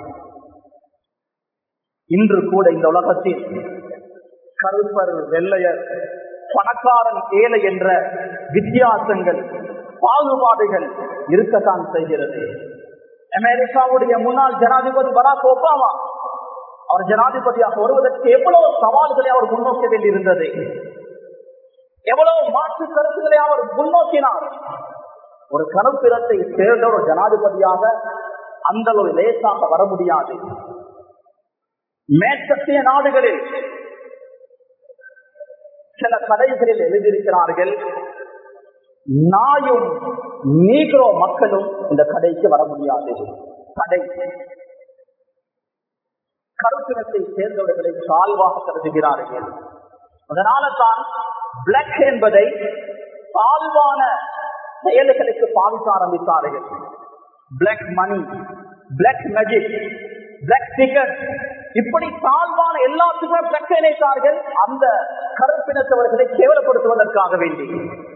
இன்று கூட இந்த உலகத்தில் கருப்பர் வெள்ளையர் பணக்காரன் ஏழை என்ற வித்தியாசங்கள் பாகுபாடுகள் இருக்கத்தான் செய்கிறது அமெரிக்காவுடைய முன்னாள் ஜனாதிபதி பராக் ஒபாமா அவர் ஜனாதிபதியாக வருவதற்கு எவ்வளவு சவால்களை அவர் முன்னோக்க வேண்டியிருந்தது எவ்வளவு மாற்று கருத்துக்களை அவர் முன்னோக்கினார் ஒரு கருப்பிரத்தை சேர்ந்த ஒரு ஜனாதிபதியாக அந்த ஒரு லேசாக வர முடியாது மேற்கத்திய நாடுகளில் சில கதைகளில் எழுதியிருக்கிறார்கள் நாயும் நீக்ரோ மக்களும் இந்த கடைக்கு வர முடியாது கடை கருத்தினத்தை சேர்ந்தவர்களை சால்வாக கருதுகிறார்கள் அதனால தான் பிளக் என்பதை சால்வான செயல்களுக்கு பாவிக்க ஆரம்பித்தார்கள் black money black magic black ticket இப்படி தாழ்வான எல்லாத்துக்குமே பிளக் இணைத்தார்கள் அந்த கருப்பினத்தவர்களை கேவலப்படுத்துவதற்காக வேண்டி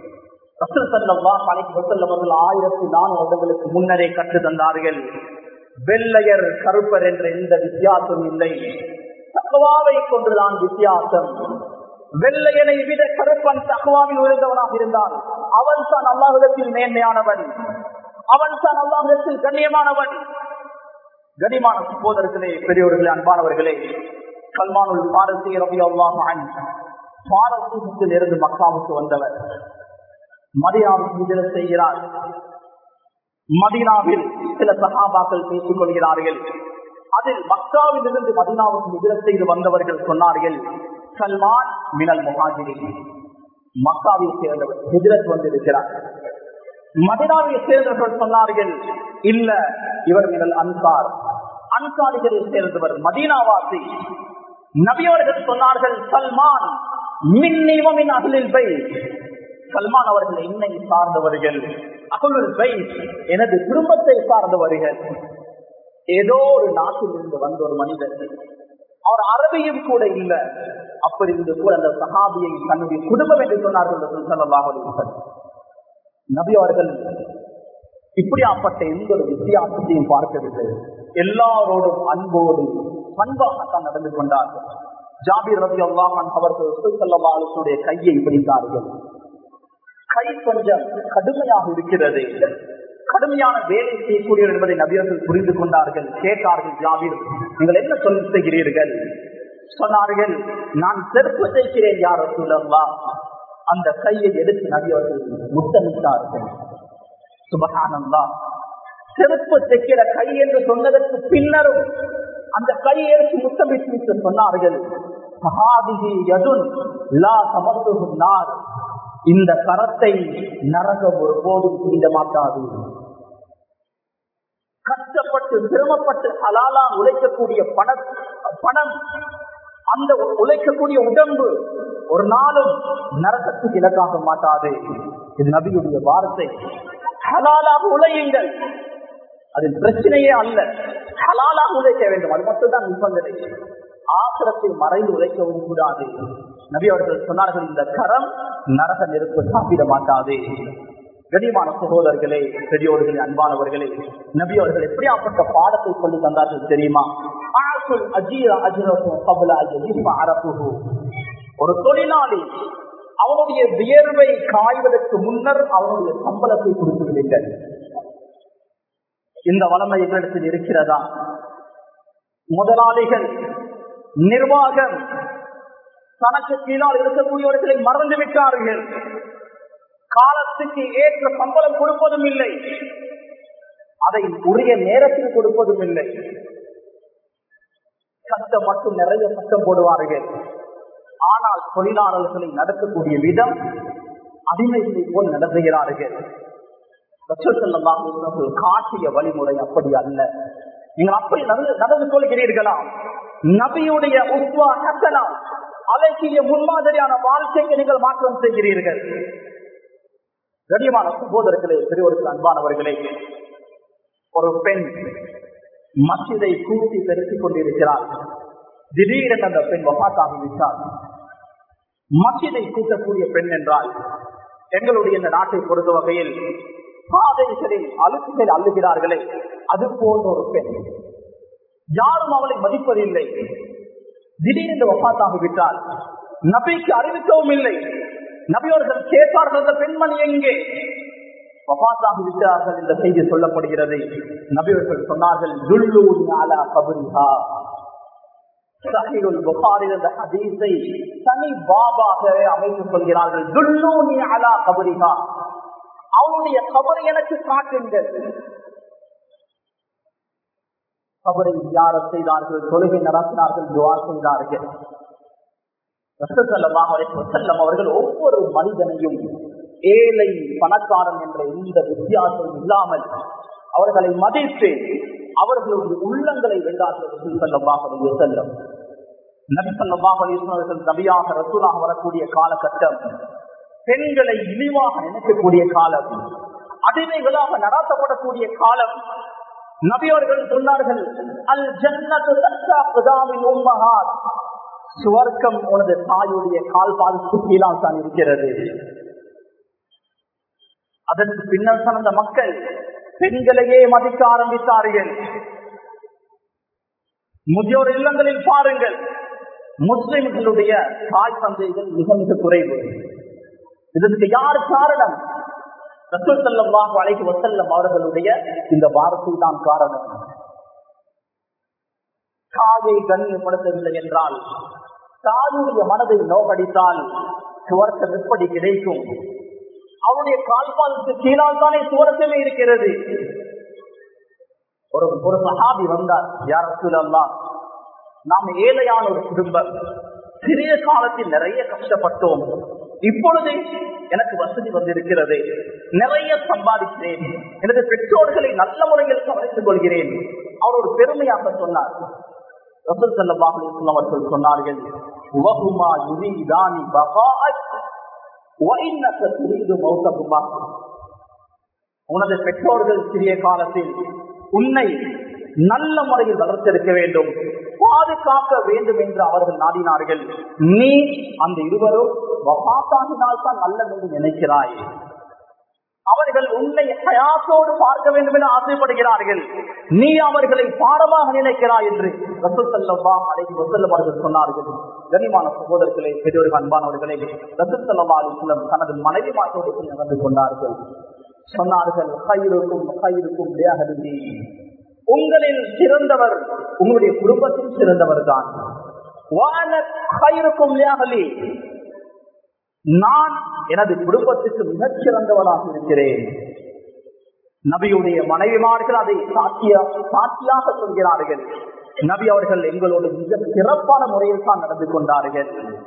ஆயிரத்தி நானூறு வருடங்களுக்கு முன்னரே கற்று தந்தார்கள் வெள்ளையர் கருப்பர் என்ற எந்த வித்தியாசம் இல்லை தகவாவை கொண்டுதான் வித்தியாசம் வெள்ளையனை விட கருப்பன் தகவாவில் உயர்ந்தவனாக இருந்தால் அவன் தான் அல்லாஹிடத்தில் மேன்மையானவன் அவன் தான் அல்லாஹிடத்தில் கண்ணியமானவன் கனிமான சகோதரர்களே பெரியோர்களே அன்பானவர்களே சல்மானுல் பாரதி ரவி அல்லாஹான் பாரசீகத்தில் இருந்து மக்காவுக்கு வந்தவர் மதினாவுக்கு விஜய செய்கிறார் மதினாவில் சில சகாபாக்கள் பேசிக் கொள்கிறார்கள் அதில் மக்காவில் இருந்து மதினாவுக்கு விஜய செய்து வந்தவர்கள் சொன்னார்கள் சல்மான் மினல் முகாஜிரி மக்காவில் சேர்ந்தவர் ஹிஜரத் வந்திருக்கிறார் மதினாவில் சேர்ந்தவர்கள் சொன்னார்கள் இல்ல இவர் மினல் அன்சார் அன்சாரிகளில் சேர்ந்தவர் மதீனாவாசி நபியவர்கள் சொன்னார்கள் சல்மான் மின்னிவமின் அகலில் பை சல்மான் அவர்கள் என்னை சார்ந்தவர்கள் அகலுல் பை எனது குடும்பத்தை சார்ந்தவர்கள் ஏதோ ஒரு நாட்டில் இருந்து வந்த ஒரு மனிதர் அவர் அரபியும் கூட இல்ல அப்படி இருந்து கூட அந்த சஹாபியை தன்னுடைய குடும்பம் என்று சொன்னார்கள் நபி அவர்கள் இப்படியாப்பட்ட எந்த ஒரு வித்தியாசத்தையும் பார்க்கவில்லை எல்லாரோடும் அன்போடு பண்பாகத்தான் நடந்து கொண்டார்கள் ஜாபீர் ரவி அல்லாமன் அவர்கள் கையை பிடித்தார்கள் கை கொஞ்சம் கடுமையாக இருக்கிறது கடுமையான வேலை செய்யக்கூடியவர் என்பதை நபியர்கள் புரிந்து கொண்டார்கள் கேட்டார்கள் ஜாபீர் நீங்கள் என்ன சொல்லி செய்கிறீர்கள் சொன்னார்கள் நான் செருப்பு தைக்கிறேன் யார் சொல்லா அந்த கையை எடுத்து நபியவர்கள் முத்தமிட்டார்கள் சுபகானந்தா செருப்பு தைக்கிற கை என்று சொன்னதற்கு பின்னரும் அந்த கையை எடுத்து முத்தமிட்டு சொன்னார்கள் இந்த கரத்தை நரகம் ஒரு போதும் தீண்ட மாட்டாது கஷ்டப்பட்டு சிரமப்பட்டு அலாலான் உழைக்கக்கூடிய பண பணம் அந்த உழைக்கக்கூடிய உடம்பு ஒரு நாளும் நரகத்துக்கு இலக்காக மாட்டாது இது நபியுடைய வார்த்தை ஹலாலாக உழையுங்கள் அதில் பிரச்சனையே அல்ல ஹலாலாக உழைக்க வேண்டும் அது மட்டும்தான் நிபந்தனை ஆசிரத்தில் மறைந்து உழைக்கவும் கூடாது நபி அவர்கள் சொன்னார்கள் இந்த கரம் நரக நெருப்பு சாப்பிட மாட்டாது கனிமான சகோதரர்களே பெரியோர்களே அன்பானவர்களே நபி அவர்கள் எப்படியாப்பட்ட பாடத்தை சொல்லி தந்தார்கள் தெரியுமா ஒரு தொழிலாளி அவனுடைய வியர்வை காய்வதற்கு முன்னர் அவனுடைய சம்பளத்தை கொடுத்து விடுங்கள் இந்த வளமை எங்களிடத்தில் இருக்கிறதா முதலாளிகள் நிர்வாகம் தனக்கு கீழால் இருக்கக்கூடியவர்களை மறந்து விட்டார்கள் காலத்துக்கு ஏற்ற சம்பளம் கொடுப்பதும் இல்லை அதை உரிய நேரத்தில் கொடுப்பதும் இல்லை சட்டம் மட்டும் நிறைய சட்டம் போடுவார்கள் ஆனால் தொழிலாளர்களை நடத்தக்கூடிய விதம் அடிமைகளை போல் நடத்துகிறார்கள் காட்டிய வழிமுறை அப்படி அல்ல நீங்கள் அப்படி நடந்து நடந்து கொள்கிறீர்களா நபியுடைய உஸ்வா ஹசனா அலட்சிய முன்மாதிரியான வாழ்க்கைக்கு நீங்கள் மாற்றம் செய்கிறீர்கள் கண்ணியமான சகோதரர்களே பெரியவர்கள் அன்பானவர்களே ஒரு பெண் மசிதை கூட்டி பெருக்கிக் கொண்டிருக்கிறார் திடீரென அந்த பெண் வபாத்தாகிவிட்டார் மசிதை கூட்டக்கூடிய பெண் என்றால் எங்களுடைய இந்த நாட்டை பொறுத்த வகையில் பாதைகளில் அழுக்குகள் அள்ளுகிறார்களே அது போன்ற ஒரு பெண் யாரும் அவளை மதிப்பதில்லை திடீரென்று வபாத்தாகிவிட்டால் நபிக்கு அறிவிக்கவும் இல்லை நபியவர்கள் கேட்டார்கள் அந்த பெண்மணி எங்கே வபாத்தாகி விட்டார்கள் என்ற செய்தி சொல்லப்படுகிறது நபியவர்கள் சொன்னார்கள் தனி பாபாக அமைத்துக் கொள்கிறார்கள் துல்லூனி அலா கபரிகா அவனுடைய கபரை எனக்கு காட்டுங்கள் கபரை யார செய்தார்கள் தொழுகை நடத்தினார்கள் துவா செய்தார்கள் அவர்கள் ஒவ்வொரு மனிதனையும் ஏழை பணக்காரன் என்ற எந்த வித்தியாசம் இல்லாமல் அவர்களை மதித்து அவர்களுடைய உள்ளங்களை வென்றார்கள் செல்லம் நபிசல்லாஹர்கள் நபியாக ரசூலாக வரக்கூடிய காலகட்டம் பெண்களை இழிவாக நினைக்கக்கூடிய காலம் அடிமைகளாக நடாத்தப்படக்கூடிய காலம் நபியவர்கள் சொன்னார்கள் அல் ஜன்னத்து உம்மஹாத் சுவர்க்கம் உனது தாயுடைய கால் பாதுக்கு கீழால் தான் இருக்கிறது அதற்கு பின்னர் அந்த மக்கள் பெண்களையே மதிக்க ஆரம்பித்தார்கள் முதியோர் இல்லங்களில் பாருங்கள் முஸ்லிம்களுடைய தாய் தந்தைகள் மிக மிக குறைவு இதற்கு யார் காரணம் ரசூல் செல்லமாக அழைக்கு வசல்லம் அவர்களுடைய இந்த வாரத்தை தான் காரணம் தாயை கண்ணியப்படுத்தவில்லை என்றால் தாயுடைய மனதை நோக்கடித்தால் சுவர்க்கம் எப்படி கிடைக்கும் அவருடைய கால்பாலுக்கு கீழால் தானே சுவரத்தமே இருக்கிறது ஒரு ஒரு சஹாபி வந்தார் யார் சொல்லலாம் நாம் ஏழையான ஒரு குடும்பம் சிறிய காலத்தில் நிறைய கஷ்டப்பட்டோம் இப்பொழுது எனக்கு வசதி வந்திருக்கிறது நிறைய சம்பாதிக்கிறேன் எனது பெற்றோர்களை நல்ல முறையில் கவனித்துக் கொள்கிறேன் அவர் ஒரு பெருமையாக சொன்னார் ரசூல் ஸல்லல்லாஹு அலைஹி வஸல்லம் அவர்கள் சொன்னார்கள் வஹுமா யுரீதானி பகாஅக் வ இன்னக துரீது மௌத்தகுமா உனது பெற்றோர்கள் சிறிய காலத்தில் உன்னை நல்ல முறையில் வளர்த்திருக்க வேண்டும் பாதுகாக்க வேண்டும் என்று அவர்கள் நாடினார்கள் நீ அந்த இருவரும் வபாத்தாகினால் தான் நல்லது என்று நினைக்கிறாய் அவர்கள் உன்னை ஹயாத்தோடு பார்க்க வேண்டும் என ஆசைப்படுகிறார்கள் நீ அவர்களை பாடமாக நினைக்கிறாய் என்று ரசூசல்லா அலைஹி வஸல்லம் அவர்கள் சொன்னார்கள் கனிமான சகோதரர்களே பெரியவர்கள் அன்பானவர்களே ரசூசல்லா அலிஸ்லம் தனது மனைவி மாற்றோடு நடந்து கொண்டார்கள் சொன்னார்கள் கயிறுக்கும் கயிறுக்கும் தேகதி உங்களில் சிறந்தவர் உங்களுடைய குடும்பத்தில் சிறந்தவர் தான் நான் எனது குடும்பத்துக்கு மிகச் சிறந்தவராக இருக்கிறேன் நபியுடைய மனைவிமார்கள் அதை சாட்சிய சாட்சியாக சொல்கிறார்கள் நபி அவர்கள் எங்களோடு மிக சிறப்பான முறையில் தான் நடந்து கொண்டார்கள்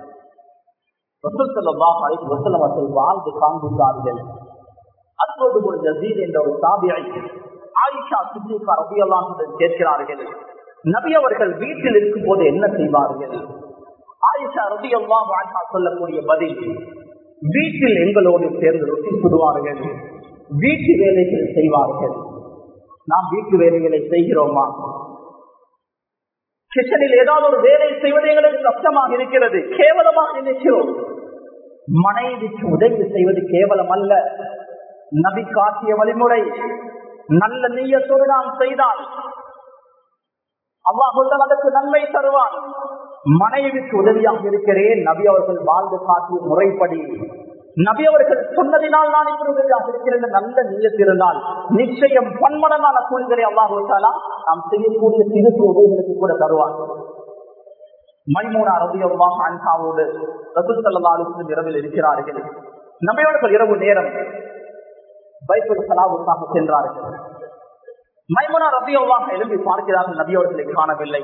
அவர்கள் வாழ்ந்து காண்பித்தார்கள் அத்தோடு ஒரு ஜசீத் என்ற ஒரு சாபியை ஆயிஷா சித்திகா ரபியெல்லாம் கேட்கிறார்கள் நபி அவர்கள் வீட்டில் இருக்கும் போது என்ன செய்வார்கள் ஆயிஷா ரபியெல்லாம் ஆயிஷா சொல்லக்கூடிய பதில் வீட்டில் எங்களோடு சேர்ந்து ரொட்டி சுடுவார்கள் வீட்டு வேலைகள் செய்வார்கள் நாம் வீட்டு வேலைகளை செய்கிறோமா கிச்சனில் ஏதாவது ஒரு வேலை செய்வது எங்களுக்கு கஷ்டமாக இருக்கிறது கேவலமாக நினைக்கிறோம் மனைவிக்கு உதவி செய்வது கேவலம் அல்ல நபி காட்டிய வழிமுறை நல்ல நீயத்தோடு நாம் செய்தால் அல்லாஹுடன் அதற்கு நன்மை தருவான் மனைவிக்கு உதவியாக இருக்கிறேன் நபி அவர்கள் வாழ்ந்து காட்டிய முறைப்படி நபி அவர்கள் சொன்னதினால் நான் இப்படி உதவியாக இருக்கிறேன் நல்ல நீயத்திருந்தால் நிச்சயம் பன்மடங்கான கூலிகளை அல்லாஹாலா நாம் செய்யக்கூடிய சிறு சிறு உதவிகளுக்கு கூட தருவான் மைமூனா ரபியல்லாஹ் அன்ஹாவோடு ரசூல் சல்லா அலுவலம் இரவில் இருக்கிறார்கள் நபியவர்கள் இரவு நேரம் பைபிள் சலாவுக்காக சென்றார்கள் மைமுனா ரபியல்லாக எழுப்பி பார்க்கிறார்கள் நபியவர்களை காணவில்லை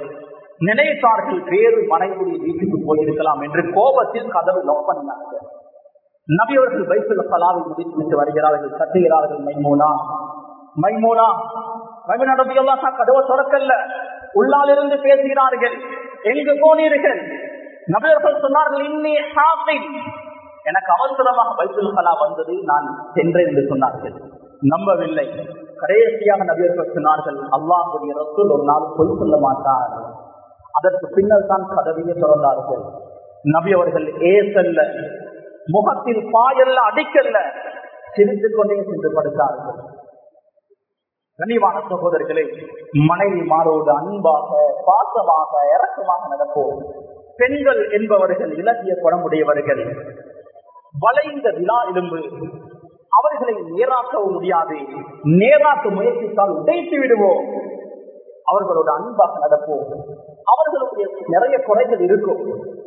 நினைத்தார்கள் வேறு மனைவியுடைய வீட்டுக்கு போயிருக்கலாம் என்று கோபத்தில் கதவு லவ் பண்ணினார்கள் நபி அவர்கள் பைசுல பலாவை முடித்து வருகிறார்கள் கட்டுகிறார்கள் மைமூனா மைமூனா மைமூனா நபி எல்லாம் கதவை திறக்கல்ல உள்ளாலிருந்து பேசுகிறார்கள் எங்கு போனீர்கள் நபியர்கள் சொன்னார்கள் இன்னி ஹாஃபின் எனக்கு அவசரமாக பைத்துல் கலா வந்தது நான் சென்றேன் என்று சொன்னார்கள் நம்பவில்லை கடைசியாக நபியர்கள் சொன்னார்கள் அல்லாஹுடைய ரசூல் ஒரு நாள் பொய் சொல்ல மாட்டார் அதற்கு பின்னர் தான் கதவையை திறந்தார்கள் நபி அவர்கள் ஏசல்ல முகத்தில் பாயல்ல அடிக்கல்ல சிரித்துக் கொண்டே சென்று படுத்தார்கள் கனிவான சகோதரர்களே மனைவி மாறோடு அன்பாக பாசமாக இறக்கமாக நடப்போம் பெண்கள் என்பவர்கள் இலக்கிய குணமுடையவர்கள் வளைந்த விழா எலும்பு அவர்களை நேராக்கவும் முடியாது நேராக்க முயற்சித்தால் உடைத்து விடுவோம் அவர்களோட அன்பாக நடப்போம் அவர்களுடைய நிறைய குறைகள் இருக்கும்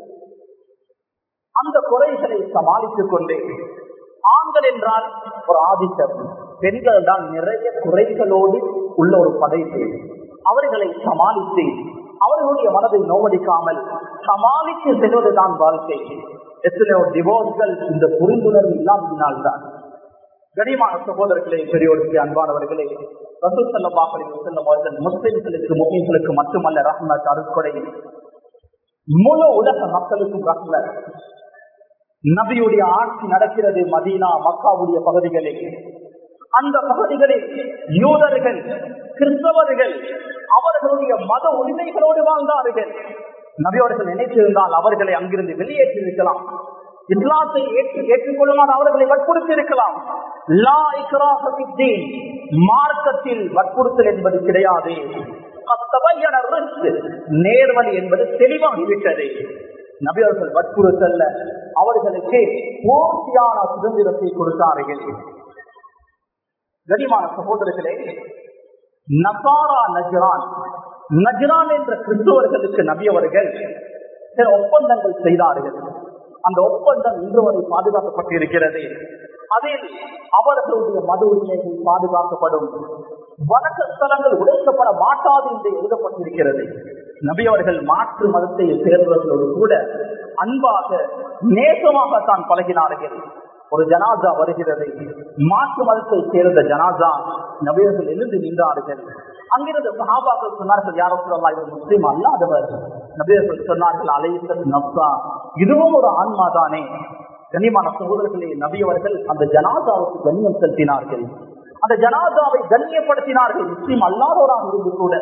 அந்த குறைகளை சமாளித்துக் கொண்டு ஆண்கள் என்றால் ஒரு ஆதிக்கம் பெண்கள் தான் நிறைய குறைகளோடு உள்ள ஒரு படைப்பு அவர்களை சமாளித்து அவர்களுடைய மனதை நோவடிக்காமல் சமாளித்து செல்வதுதான் வாழ்க்கை எத்தனையோ டிவோர்ஸ்கள் இந்த புரிந்துணர்வு இல்லாமல்தான் கனிமான சகோதரர்களே பெரியோருக்கு அன்பானவர்களே ரசூல் சல்லாஹ் செல்லும் அவர்கள் முஸ்லிம்களுக்கு முஸ்லிம்களுக்கு மட்டுமல்ல ரஹ்மத் அருட்கொடை முழு உலக மக்களுக்கும் ரஹ்மத் நபியுடைய ஆட்சி நடக்கிறது மதீனா மக்காவுடைய பகுதிகளில் அந்த பகுதிகளில் யூதர்கள் கிறிஸ்தவர்கள் அவர்களுடைய மத உரிமைகளோடு வாழ்ந்தார்கள் நபி அவர்கள் நினைத்திருந்தால் அவர்களை அங்கிருந்து வெளியேற்றி இருக்கலாம் இஸ்லாத்தை ஏற்று ஏற்றுக்கொள்ளுமாறு அவர்களை வற்புறுத்தி இருக்கலாம் லா இக்ராஹ ஃபித்தீன். மார்க்கத்தில் வற்புறுத்தல் என்பது கிடையாது அத்தகையான ரிஸ்க், நேர்வழி என்பது தெளிவாகிவிட்டது நபி அவர்கள் வற்புறுத்தல்ல அவர்களுக்கு பூர்த்தியான சுதந்திரத்தை கொடுத்தார்கள் கனிமான சகோதரர்களே நசாரா நஜ்ரான் நஜ்ரான் என்ற கிறிஸ்தவர்களுக்கு நபி அவர்கள் சில ஒப்பந்தங்கள் செய்தார்கள் அந்த ஒப்பந்தம் இன்று வரை பாதுகாக்கப்பட்டிருக்கிறது அதில் அவர்களுடைய மது உரிமைகள் பாதுகாக்கப்படும் வணக்க ஸ்தலங்கள் உடைக்கப்பட மாட்டாது என்று எழுதப்பட்டிருக்கிறது நபி அவர்கள் மாற்று மதத்தை சேர்ந்தவர்களோடு கூட அன்பாக நேசமாக தான் பழகினார்கள் ஒரு ஜனாசா வருகிறது மாற்று மதத்தை சேர்ந்த ஜனாசா நபியர்கள் எழுந்து நின்றார்கள் அங்கிருந்த சகாபாக்கள் சொன்னார்கள் யாரோ சொல்லலாம் இவர் முஸ்லீம் அல்லாதவர் நபியர்கள் சொன்னார்கள் அலைசல் நப்சா இதுவும் ஒரு ஆன்மா தானே கண்ணியமான சகோதரர்களே நபி அவர்கள் அந்த ஜனாதாவுக்கு கண்ணியம் செலுத்தினார்கள் அந்த ஜனாதாவை கண்ணியப்படுத்தினார்கள் முஸ்லீம் அல்லாதவராக இருந்து கூட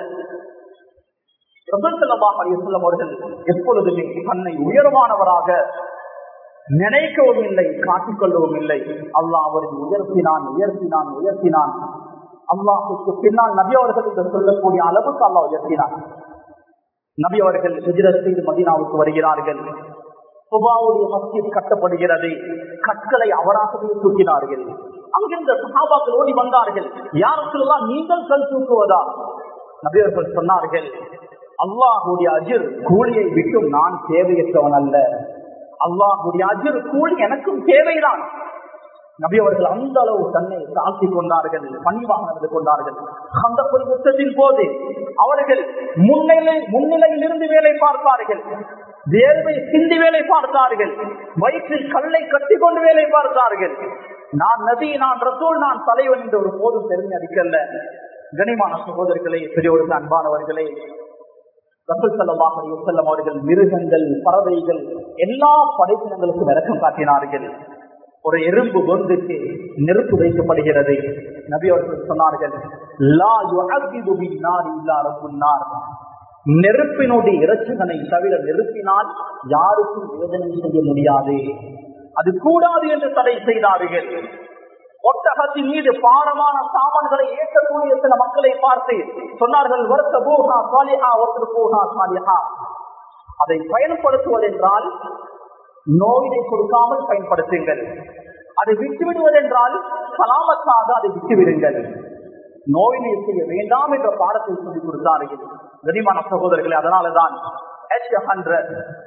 அவர்கள் எப்பொழுதுமே தன்னை உயர்வானவராக நினைக்கவும் இல்லை காட்டிக்கொள்ளவும் இல்லை அல்லாஹ் அவரை உயர்த்தினான் உயர்த்தினான் உயர்த்தினான் அல்லாஹுக்கு பின்னால் நபி அவர்கள் என்று சொல்லக்கூடிய அளவுக்கு அல்லாஹ் உயர்த்தினான் நபி அவர்கள் ஹிஜ்ரத் செய்து மதீனாவுக்கு வருகிறார்கள் சுபாவுடைய மஸ்ஜித் கட்டப்படுகிறது கற்களை அவராகவே தூக்கினார்கள் அங்கிருந்த சஹாபாக்கள் ஓடி வந்தார்கள் யார் சொல்லலாம் நீங்கள் கல் தூக்குவதா நபியர்கள் சொன்னார்கள் அல்லாஹுடைய அஜிர் கூலியை விட்டும் நான் தேவையற்றவன் அல்ல அல்லாஹுடைய அஜிர் கூலி எனக்கும் தேவைதான் நபி அவர்கள் அந்த அளவு தன்னை தாழ்த்தி கொண்டார்கள் பணிவாக நடந்து கொண்டார்கள் அந்த ஒரு யுத்தத்தின் போது அவர்கள் முன்னிலை முன்னிலையில் இருந்து வேலை பார்த்தார்கள் வேர்வை சிந்தி வேலை பார்த்தார்கள் வயிற்றில் கல்லை கட்டி கொண்டு வேலை பார்த்தார்கள் நான் நதி நான் ரசூல் நான் தலைவன் என்று ஒரு போதும் பெருமை அடிக்கல்ல கனிமான சகோதரர்களே பெரியவர்கள் அன்பானவர்களே ரசூல் சல்லாஹ் செல்லம் அவர்கள் மிருகங்கள் பறவைகள் எல்லா படைப்பினங்களுக்கும் இறக்கம் காட்டினார்கள் ஒரு எறும்பு பொந்துக்கு நெருப்பு வைக்கப்படுகிறது நபி அவர்கள் சொன்னார்கள் லா யுஅذிபு பின்னார் இல்லா ரப்புன்னார் நெருப்பினுடைய இறைச்சிகளை தவிர நெருப்பினால் யாருக்கும் வேதனை செய்ய முடியாது அது கூடாது என்று தடை செய்தார்கள் ஒட்டகத்தின் மீது பாரமான சாமான்களை ஏற்கக்கூடிய சில மக்களை பார்த்து சொன்னார்கள் வருத்த பூஹா சாலிஹா ஒருத்தர் பூஹா சாலிஹா அதை பயன்படுத்துவதென்றால் நோயினை கொடுக்காமல் பயன்படுத்துங்கள் அதை விட்டுவிடுவதென்றால் சலாமத்தாக அதை விட்டுவிடுங்கள் நோயினை செய்ய வேண்டாம் என்ற பாடத்தை சொல்லிக் கொடுத்தார்கள் கனிமான சகோதரர்களே அதனாலதான் H hundred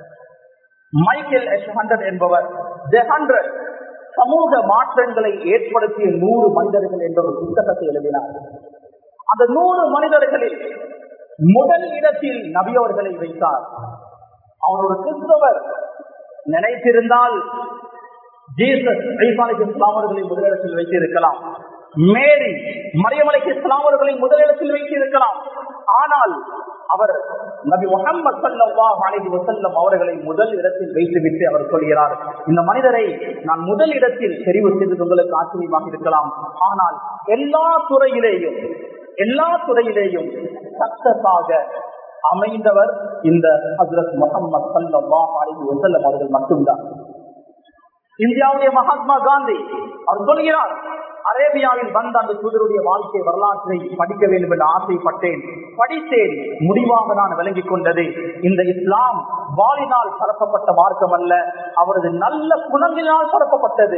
Michael H hundred என்பவர் தி ஹண்ட்ரட் சமூக மாற்றங்களை ஏற்படுத்திய நூறு மனிதர்கள் என்ற ஒரு புத்தகத்தை எழுதினார் அந்த நூறு மனிதர்களில் முதல் இடத்தில் நபியவர்களை வைத்தார் அவர் ஒரு கிறிஸ்தவர் நினைத்திருந்தால் ஜீசஸ் ஐசாலைக்கு இஸ்லாமர்களை முதலிடத்தில் வைத்திருக்கலாம் மேரி மரியமலைக்கு இஸ்லாமர்களை முதலிடத்தில் வைத்திருக்கலாம் ஆனால் அவர் நபி முகமது சல்லாஹ் அலைஹி வஸல்லம் அவர்களை முதல் இடத்தில் வைத்துவிட்டு அவர் சொல்கிறார் இந்த மனிதரை நான் முதல் இடத்தில் தெரிவு செய்தது உங்களுக்கு ஆச்சரியமாக இருக்கலாம் ஆனால் எல்லா துறையிலேயும் எல்லா துறையிலேயும் சக்சஸாக அமைந்தவர் இந்த ஹசரத் முகமது சல்லாஹ் அலைஹி வஸல்லம் அவர்கள் மட்டும்தான் இந்தியாவுடைய மகாத்மா காந்தி அவர் சொல்கிறார் அரேபியாவில் வந்த அந்த தூதருடைய வாழ்க்கை வரலாற்றை படிக்க வேண்டும் என்று ஆசைப்பட்டேன் படித்தேன் முடிவாக நான் விளங்கிக் கொண்டது இந்த இஸ்லாம் வாளினால் பரப்பப்பட்ட மார்க்கம் அல்ல அவரது நல்ல குணங்களினால் பரப்பப்பட்டது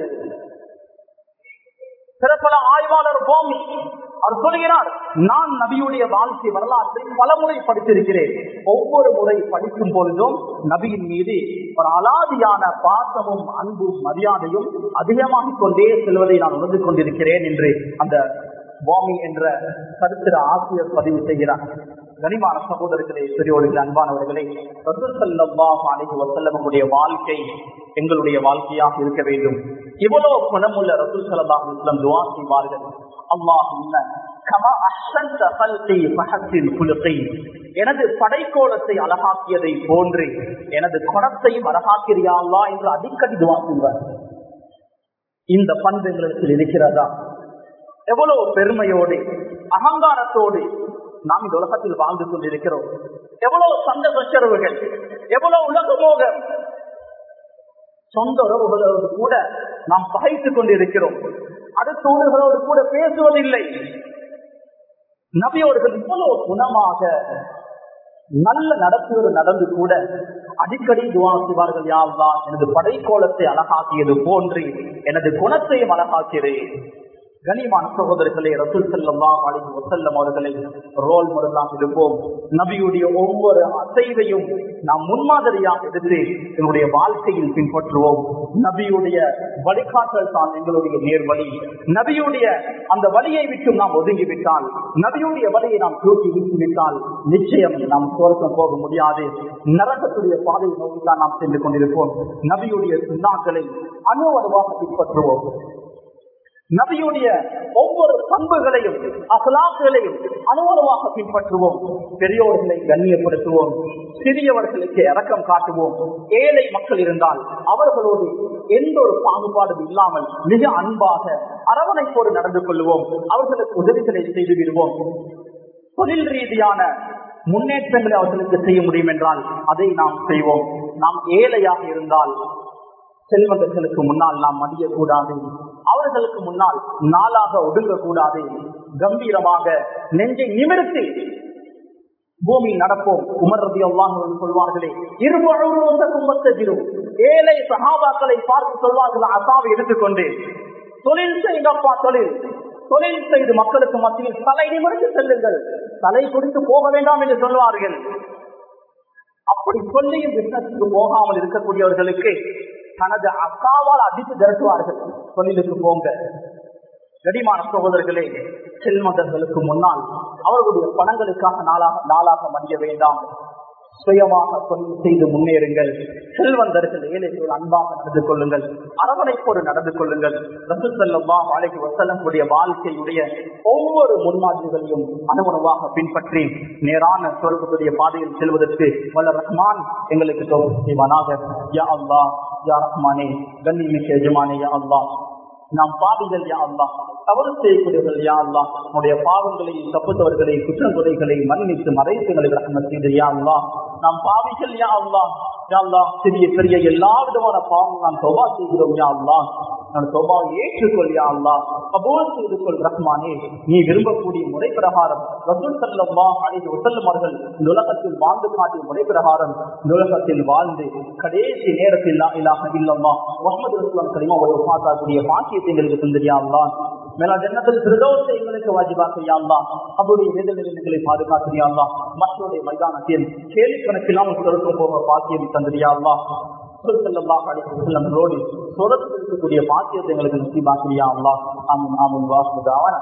சிறப்பல ஆய்வாளர் பூமி அவர் சொல்கிறார் நான் நபியுடைய வாழ்க்கை வரலாற்றை பலமுறை படித்திருக்கிறேன் ஒவ்வொரு முறை படிக்கும் பொழுதும் நபியின் மீது ஒரு அலாதியான பாசமும் அன்பும் மரியாதையும் அதிகமாகிக் கொண்டே செல்வதை நான் உணர்ந்து கொண்டிருக்கிறேன் என்று அந்த வாமி என்ற சரித்திர ஆசிரியர் பதிவு செய்கிறார் கனிமான சகோதரர்களே பெரியோர்களே அன்பானவர்களே வசல்லமுடைய வாழ்க்கை எங்களுடைய வாழ்க்கையாக இருக்க வேண்டும் இவ்வளவு குணமுள்ள ரசூல் சல்லா இஸ்லாம் துவா செய்வார்கள் எனது படைக்கோலத்தை அழகாக்கியதை போன்று எனது குணத்தையும் அழகாக்கிறியாளா என்று அடிக்கடி துவா செய்வார் இந்த பண்பு எங்களுக்கு இருக்கிறதா எவ்வளவு பெருமையோடு அகங்காரத்தோடு நாம் இந்த உலகத்தில் வாழ்ந்து கொண்டிருக்கிறோம் எவ்வளவு சந்த சச்சரவுகள் எவ்வளவு உலக மோகம் சொந்த உறவுகளோடு கூட நாம் பகைத்துக் கொண்டிருக்கிறோம் அடுத்தோடுகளோடு கூட பேசுவதில்லை நபியோர்கள் இவ்வளவு குணமாக நல்ல நடத்தியோடு நடந்து கூட அடிக்கடி துவா செய்வார்கள் யாவ்தான் எனது படைக்கோலத்தை அழகாக்கியது போன்று எனது குணத்தையும் அழகாக்கிறேன் கனிமான சகோதரர்களே ரசூல் செல்லம்மா அலிஹி வசல்லம் அவர்களை ரோல் மாடலாக இருப்போம் நபியுடைய ஒவ்வொரு அசைவையும் நாம் முன்மாதிரியாக எடுத்து எங்களுடைய வாழ்க்கையில் பின்பற்றுவோம் நபியுடைய வழிகாட்டல் தான் எங்களுடைய நேர்வழி நபியுடைய அந்த வழியை விட்டு நாம் ஒதுங்கிவிட்டால் நபியுடைய வழியை நாம் தூக்கி வீசிவிட்டால் நிச்சயம் நாம் சுவர்க்கம் போக முடியாது நரகத்துடைய பாதையை நோக்கித்தான் நாம் சென்று கொண்டிருப்போம் நபியுடைய சுண்ணாக்களை அணுவதுவாக பின்பற்றுவோம் நபியுடைய ஒவ்வொரு பண்புகளையும் அகலாக்குகளையும் அனுபவமாக பின்பற்றுவோம் பெரியோர்களை கண்ணியப்படுத்துவோம் சிறியவர்களுக்கு இரக்கம் காட்டுவோம் ஏழை மக்கள் இருந்தால் அவர்களோடு எந்த ஒரு பாகுபாடும் இல்லாமல் மிக அன்பாக அரவணைப்போடு நடந்து கொள்வோம் அவர்களுக்கு உதவிகளை செய்து விடுவோம் தொழில் ரீதியான முன்னேற்றங்களை அவர்களுக்கு செய்ய முடியும் என்றால் அதை நாம் செய்வோம் நாம் ஏழையாக இருந்தால் செல்வந்தர்களுக்கு முன்னால் நாம் மடியக்கூடாது அவர்களுக்கு முன்னால் நாளாக ஒடுங்கக்கூடாது கம்பீரமாக நெஞ்சை நிமிர்த்தி பூமி நடப்போம் உமர் ரபி அல்லாஹ் சொல்வார்களே இருபழுவரும் ஏழை சகாபாக்களை பார்த்து சொல்வார்கள் அசாவை எடுத்துக்கொண்டு தொழில் செய்தப்பா தொழில் தொழில் செய்து மக்களுக்கு மத்தியில் தலை நிமிர்ந்து செல்லுங்கள் தலை கொடுத்து போக வேண்டாம் என்று சொல்வார்கள் அப்படி சொல்லியும் பிசினஸுக்கு போகாமல் இருக்கக்கூடியவர்களுக்கு தனது அக்காவால் அடித்து திரட்டுவார்கள் தொழிலுக்கு போங்க கடிமான சகோதரர்களே செல்மதர்களுக்கு முன்னால் அவர்களுடைய பணங்களுக்காக நாளாக நாளாக மடிய வேண்டாம் சுயமாக தொழில் செய்து முன்னேறுங்கள் செல்வந்தர்கள் ஏழைகள் அன்பாக நடந்து கொள்ளுங்கள் அரவணைப்போடு நடந்து கொள்ளுங்கள் ரசூசல்லா வாழைக்கு வசல்லமுடைய வாழ்க்கையுடைய ஒவ்வொரு முன்மாதிரிகளையும் அனுமணமாக பின்பற்றி நேரான சொர்க்கத்துடைய பாதையில் செல்வதற்கு வல்ல ரஹ்மான் எங்களுக்கு தோல்வி செய்வானாக யா அல்லா யா ரஹ்மானே கண்ணிமிக்க எஜமானே யா அல்லா நாம் பாவிகள் யா அல்லா தவறு செய்யக்கூடியவர்கள் யா அல்லா நம்முடைய பாவங்களை தப்புத்தவர்களை குற்றங்குறைகளை மன்னித்து மறைத்து எங்களுக்கு ரஹ்மத் செய்து யா அல்லா நாம் பாவிகள் யா அல்லா யா அல்லா சிறிய பெரிய எல்லா விதமான பாவம் நாம் தொபா செய்கிறோம் யா அல்லா நான் தொபாவை ஏற்றுக்கொள் யா அல்லா கபூல் செய்து கொள் ரஹ்மானே நீ விரும்பக்கூடிய முறை பிரகாரம் ரசூல் சல்லா அழைத்து வசல்லமார்கள் இந்த உலகத்தில் வாழ்ந்து காட்டிய முறை பிரகாரம் இந்த உலகத்தில் வாழ்ந்து கடைசி நேரத்தில் லா இலாஹ இல்லல்லா முகமது ரசூலம் கலிமா ஒரு பாத்தாக்கூடிய பாக்கியத்தை எங்களுக்கு தந்திரியா அல்லா மேலா ஜன்னத்தில் பிரதோஷத்தை எங்களுக்கு வாஜிபாக்கிறியாங்களா அவருடைய வேதனைகளை பாதுகாக்கிறியாங்களா மக்களுடைய மைதானத்தில் கேள்வி கணக்கில்லாமல் சொருக்கம் போக பாக்கியம் தந்திரியாங்களா ரோடு சொரத்தில் இருக்கக்கூடிய பாக்கியத்தை எங்களுக்கு நசி பாக்கிறியா அல்லா ஆமாம் ஆமாம் வாசுதாவன்